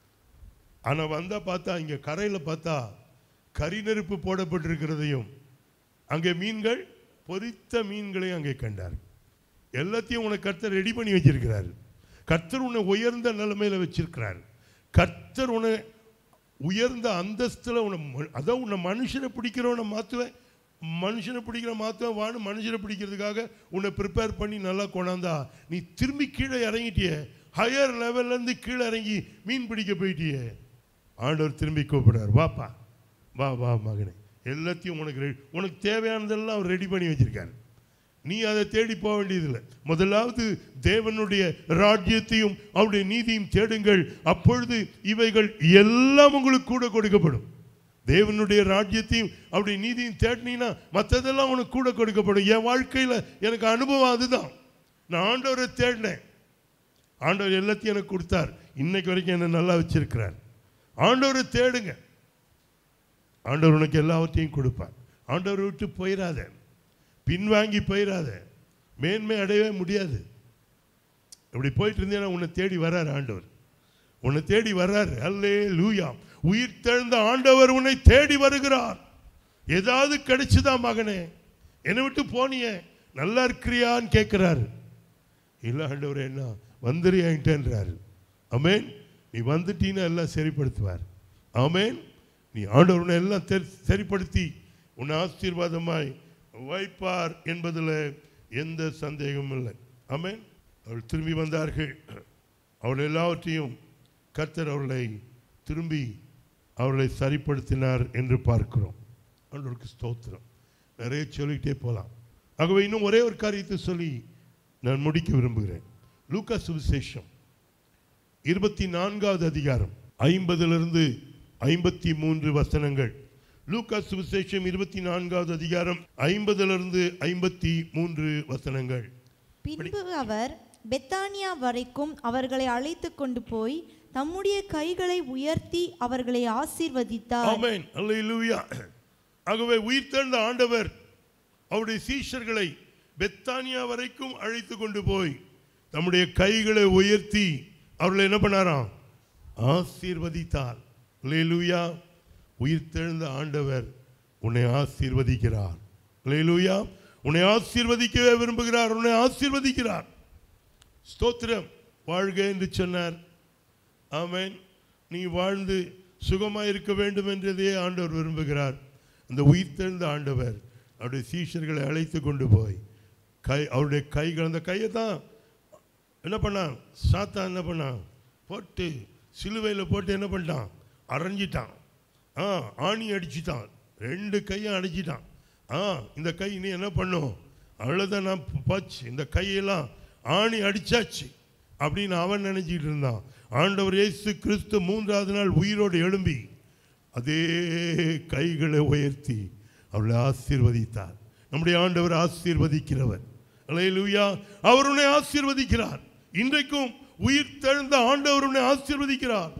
ஆனால் வந்தால் பார்த்தா இங்கே கரையில் பார்த்தா கரி நெருப்பு போடப்பட்டிருக்கிறதையும் அங்கே மீன்கள் பொரித்த மீன்களையும் அங்கே கண்டார் எல்லாத்தையும் உனக்கு கர்த்தர் ரெடி பண்ணி வச்சிருக்கிறார் கர்த்தர் உன்னை உயர்ந்த நிலைமையில வச்சிருக்கிறார் கர்த்தர் உன்னை உயர்ந்த அந்தஸ்துல உன்னை ம- அதான் உன்னை மனுஷனை பிடிக்கிறவனை மாற்றுவேன் மனுஷனை பிடிக்கிற மாற்றுவேன் வான்னு மனுஷனை பிடிக்கிறதுக்காக உன்னை ப்ரிப்பேர் பண்ணி நல்லா கொண்டாந்தா நீ திரும்பி கீழே இறங்கிட்டியே ஹையர் லெவல்லேருந்து கீழே இறங்கி மீன் பிடிக்க போயிட்டியே ஆண்டவர் திரும்பி கூப்பிடுறார் வாப்பா வா வா மகனே எல்லாத்தையும் உனக்கு ரெடி உனக்கு தேவையானதெல்லாம் அவர் ரெடி பண்ணி வச்சிருக்காரு நீ அதை தேடி போக வேண்டியதில்லை முதலாவது தேவனுடைய ராஜ்யத்தையும் அவருடைய நீதியும் தேடுங்கள் அப்பொழுது இவைகள் எல்லாம் உங்களுக்கு கூட கொடுக்கப்படும் தேவனுடைய ராஜ்யத்தையும் அவருடைய நீதியும் தேடினீங்கன்னா மற்றதெல்லாம் உனக்கு கூட கொடுக்கப்படும் என் வாழ்க்கையில் எனக்கு அனுபவம் அதுதான் நான் ஆண்டவரை தேடினேன் ஆண்டவர் எல்லாத்தையும் எனக்கு கொடுத்தார் இன்னைக்கு வரைக்கும் என்னை நல்லா வச்சிருக்கிறார் ஆண்டவரை தேடுங்க ஆண்டவர் உனக்கு எல்லாவற்றையும் கொடுப்பார் ஆண்டவரை விட்டு போயிடாத பின்வாங்கி போயிடாத மேன்மை அடையவே முடியாது இப்படி போயிட்டு இருந்தேன்னா உன்னை தேடி வர்றார் ஆண்டவர் உன்னை தேடி வர்றார் அல்லே லூயா உயிர் தெழுந்த ஆண்டவர் உன்னை தேடி வருகிறார் ஏதாவது கிடைச்சுதா மகனே என்னை விட்டு போனியே நல்லா இருக்கிறியான்னு கேட்கிறாரு இல்லை ஆண்டவர் என்ன வந்துறியான்றாரு அமேன் நீ வந்துட்டீன்னா எல்லாம் சரிப்படுத்துவார் ஆமேன் நீ ஆண்டவர் உன்னை எல்லாம் தெரி- சரிப்படுத்தி உன்னை ஆசீர்வாதமாய் வைப்பார் என்பதில் எந்த சந்தேகமும் இல்லை ஆமேன் அவள் திரும்பி வந்தார்கள் அவள் எல்லாவற்றையும் கர்த்தர் அவர்களை திரும்பி அவர்களை சரிப்படுத்தினார் என்று பார்க்கிறோம் ஆண்டவருக்கு ஸ்தோத்திரம் நிறைய சொல்லிக்கிட்டே போகலாம் ஆகவே இன்னும் ஒரே ஒரு காரியத்தை சொல்லி நான் முடிக்க விரும்புகிறேன் லூக்கா சுவிசேஷம் இருபத்தி நான்காவது அதிகாரம் ஐம்பதிலிருந்து ஐம்பத்தி மூன்று வசனங்கள் லூக்கா சுவிசேஷம் இருபத்தி நான்காவது அதிகாரம் ஐம்பதிலிருந்து ஐம்பத்தி மூன்று வசனங்கள் பின்பு அவர் பெத்தானியா வரைக்கும் அவர்களை அழைத்து கொண்டு போய் தம்முடைய கைகளை உயர்த்தி அவர்களை ஆசீர்வதித்தார் ஆமென் அல்லேலூயா ஆகவே உயிர்த்தெழுந்த ஆண்டவர் அவருடைய சீஷர்களை பெத்தானியா வரைக்கும் அழைத்து கொண்டு போய் தம்முடைய கைகளை உயர்த்தி அவர்களை என்ன பண்ணாராம் ஆசீர்வதித்தார் அல்லேலூயா உயிர்த்தெழுந்த ஆண்டவர் உன்னை ஆசீர்வதிக்கிறார் அல்லேலூயா உன்னை ஆசீர்வதிக்கவே விரும்புகிறார் உன்னை ஆசீர்வதிக்கிறார் ஸ்தோத்திரம் வாழ்க என்று சொன்னார் ஆமென் நீ வாழ்ந்து சுகமாக இருக்க வேண்டும் என்றதையே ஆண்டவர் விரும்புகிறார் அந்த உயிர்த்தெழுந்த ஆண்டவர் அவருடைய சீஷர்களை அழைத்து கொண்டு போய் கை அவருடைய கைகள் அந்த கையை தான் என்ன பண்ணான் சாத்தா என்ன பண்ணான் போட்டு சிலுவையில் போட்டு என்ன பண்ணிட்டான் அரைஞ்சிட்டான் ஆ ஆணி அடிச்சிட்டான் ரெண்டு கையும் அடிச்சிட்டான் ஆ இந்த கை நீ என்ன பண்ணும் அவ்வளோதான் நான் போச்சு இந்த கையெல்லாம் ஆணி அடிச்சாச்சு அப்படின்னு அவன் நினைச்சிட்டு இருந்தான் ஆண்டவர் இயேசு கிறிஸ்து மூன்றாவது நாள் உயிரோடு எழும்பி அதே கைகளை உயர்த்தி அவளை ஆசீர்வதித்தார் நம்முடைய ஆண்டவர் ஆசீர்வதிக்கிறவர் அல்லேலூயா அவர் உன்னை ஆசீர்வதிக்கிறார் இன்றைக்கும் உயிர் தெழுந்த ஆண்டவர் உன்னை ஆசீர்வதிக்கிறார்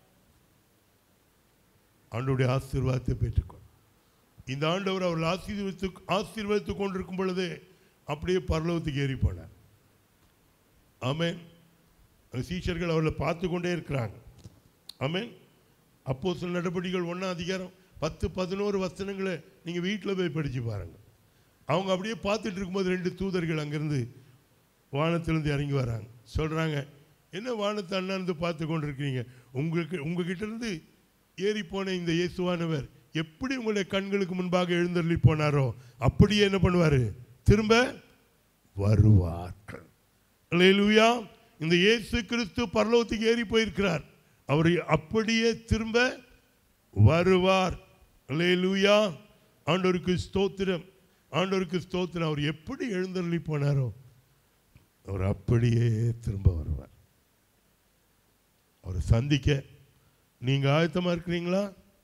ஆண்டவருடைய ஆசீர்வாதத்தை பெற்றுக்கொள் இந்த ஆண்டவர் அவர்கள் ஆசீர்வதித்து ஆசீர்வதித்துக் கொண்டிருக்கும் பொழுதே அப்படியே பரலோகத்துக்கு ஏறி போனார் ஆமென் அந்த சீஷர்கள் அவர்களை பார்த்து கொண்டே இருக்கிறாங்க ஆமென் அப்போ சில நடவடிக்கைகள் ஒன்றாம் அதிகாரம் பத்து பதினோரு வசனங்களை நீங்கள் வீட்டில் போய் படித்து பாருங்க அவங்க அப்படியே பார்த்துட்டு இருக்கும்போது ரெண்டு தூதர்கள் அங்கிருந்து வானத்திலிருந்து இறங்கி வராங்க சொல்றாங்க என்ன வானத்தை அண்ணாந்து பார்த்து கொண்டிருக்கிறீங்க உங்களுக்கு உங்ககிட்ட இருந்து ஏறி போன இந்த இயேசுவானவர் எப்படி உங்களுடைய கண்களுக்கு முன்பாக எழுந்தருளி போனாரோ அப்படியே என்ன பண்ணுவாரு திரும்ப வருவார் அல்லேலூயா இந்த இயேசு கிறிஸ்து பரலோகத்துக்கு ஏறி போயிருக்கிறார் அவர் அப்படியே திரும்ப வருவார் அல்லேலூயா ஆண்டவருக்கு ஸ்தோத்திரம் ஆண்டவருக்கு ஸ்தோத்திரம் அவர் எப்படி எழுந்தருளி போனாரோ அவர் அப்படியே திரும்ப வருவார் அவரை சந்திக்க நீங்க ஆயத்தமா இருக்கிறீங்களா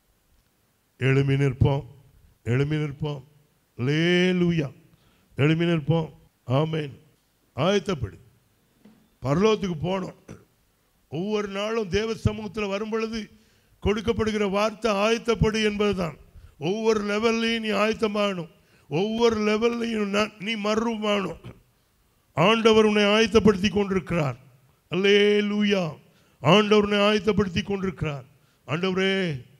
எழுமி நிற்போம் எழுமி நிற்போம் லேலூயா எழுமி நிற்போம் ஆமென் ஆயத்தப்படு பரலோகத்துக்கு போனோம் ஒவ்வொரு நாளும் தேவ சமூகத்தில் வரும் பொழுது கொடுக்கப்படுகிற வார்த்தை ஆயத்தப்படு என்பதுதான் ஒவ்வொரு லெவல்லையும் நீ ஆயத்தமாகணும் ஒவ்வொரு லெவல்லையும் ந- நீ மர்வமாகணும் ஆண்டவர் உன்னை ஆயத்தப்படுத்தி கொண்டிருக்கிறார் அல்லே லூயா ஆண்டவர் உன்னை ஆயத்தப்படுத்தி கொண்டிருக்கிறார் ஆண்டவரே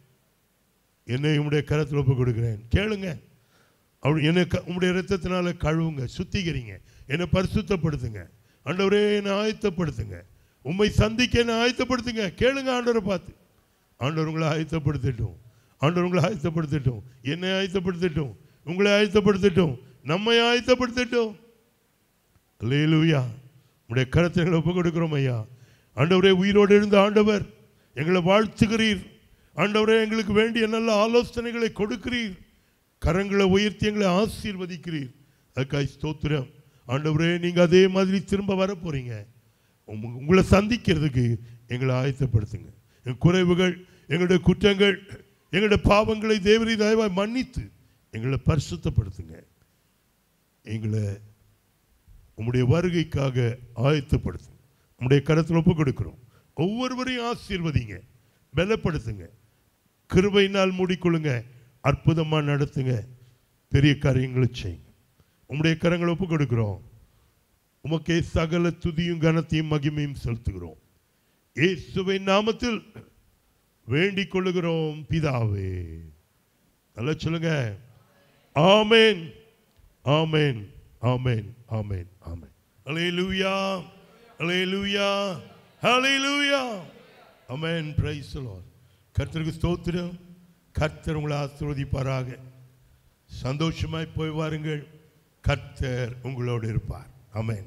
என்னை உம்முடைய கரத்தில் ஒப்பு கொடுக்கிறேன் கேளுங்க அவர் என்னை க- உம்முடைய இரத்தத்தினால கழுவுங்க சுத்திகரிங்க என்னை பரிசுத்தப்படுத்துங்க ஆண்டவரே என்னை ஆயத்தப்படுத்துங்க உம்மை சந்திக்க என்னை ஆயத்தப்படுத்துங்க கேளுங்க ஆண்டவரை பார்த்து ஆண்டவர் உங்களை ஆயத்தப்படுத்தட்டும் ஆண்டவர் உங்களை ஆயத்தப்படுத்தட்டும் என்னை ஆயத்தப்படுத்தட்டும் உங்களை ஆயத்தப்படுத்தட்டும் நம்மை ஆயத்தப்படுத்தட்டும் அல்லேலூயா உடைய கரத்தை எங்களை ஒப்பு கொடுக்கிறோம் ஐயா ஆண்டவரே உயிரோடு இருந்த ஆண்டவர் எங்களை வாழ்த்துகிறீர் ஆண்டவரே எங்களுக்கு வேண்டிய நல்ல ஆலோசனைகளை கொடுக்கிறீர் கரங்களை உயர்த்தி எங்களை ஆசீர்வதிக்கிறீர் அதுக்காய் ஸ்தோத்திரம் ஆண்டவரே நீங்க அதே மாதிரி திரும்ப வர போறீங்க உங்க- உங்களை சந்திக்கிறதுக்கு எங்களை ஆயத்தப்படுத்துங்க எங்கள் குறைவுகள் எங்களுடைய குற்றங்கள் எங்களுடைய பாவங்களை தேவரி தயவாய் மன்னித்து எங்களை பரிசுத்தப்படுத்துங்க எங்களை உம்முடைய வருகைக்காக ஆயத்தப்படுத்துங்க உம்முடைய கரத்தில் ஒப்பு கொடுக்கிறோம் ஒவ்வொருவரையும் ஆசீர்வதிங்க பலப்படுத்துங்க கிருபையினால் மூடிக்கொள்ளுங்க அற்புதமா நடத்துங்க பெரிய காரியங்களை செய்யுங்க உம்முடைய கரங்களை ஒப்பு கொடுக்கிறோம் உமக்கே சகல துதியும் கனத்தையும் மகிமையும் செலுத்துகிறோம் இயேசுவின் நாமத்தில் வேண்டிக் கொள்ளுகிறோம் பிதாவே நல்லா சொல்லுங்க ஆமென் ஆமென் ஆமென் ஆமென் ஆமென் ஹalleluya ஹalleluya ஹalleluya ஆமென் பிரைஸ் தி லார்ட் கர்த்தருக்கு ஸ்தோத்திரம் கர்த்தர் உங்களை ஆசீர்வதிப்பாராக சந்தோஷமாய் போய் வாருங்கள் கர்த்தர் உங்களோடு இருப்பார் ஆமென்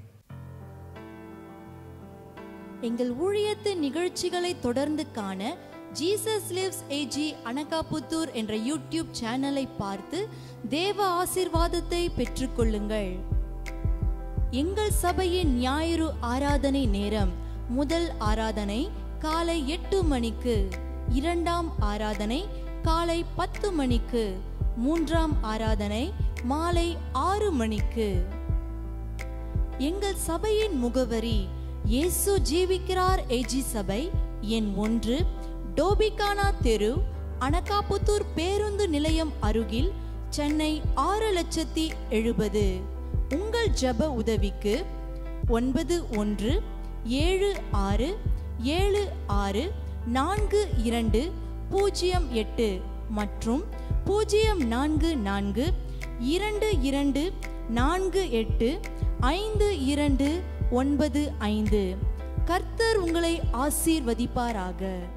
எங்கள் ஊழியத்தின் நிகழ்ச்சிகளை தொடர்ந்து காண ஜீசஸ் லிவ்ஸ் ஏஜி அனகாபுத்தூர் என்ற யூடியூப் சேனலை பார்த்து தேவ ஆசீர்வாதத்தை பெற்றுக்கொள்ளுங்கள் எங்கள் சபையின் ஞாயிறு ஆராதனை நேரம் முதல் ஆராதனை காலை எட்டு மணிக்கு இரண்டாம் ஆராதனை காலை பத்து மணிக்கு மூன்றாம் ஆராதனை மாலை ஆறு மணிக்கு எங்கள் சபையின் முகவரி இயேசு ஜீவிக்கிறார் ஏஜி சபை எண் ஒன்று டோபிகானா தெரு அனகாபுத்தூர் பேருந்து நிலையம் அருகில் சென்னை ஆறு லட்சத்தி எழுபது உங்கள் ஜெப உதவிக்கு ஒன்பது ஒன்று ஏழு ஆறு ஏழு ஆறு நான்கு இரண்டு பூஜ்ஜியம் எட்டு மற்றும் பூஜ்ஜியம் நான்கு நான்கு இரண்டு இரண்டு நான்கு எட்டு ஐந்து இரண்டு ஒன்பது ஐந்து கர்த்தர் உங்களை ஆசீர்வதிப்பாராக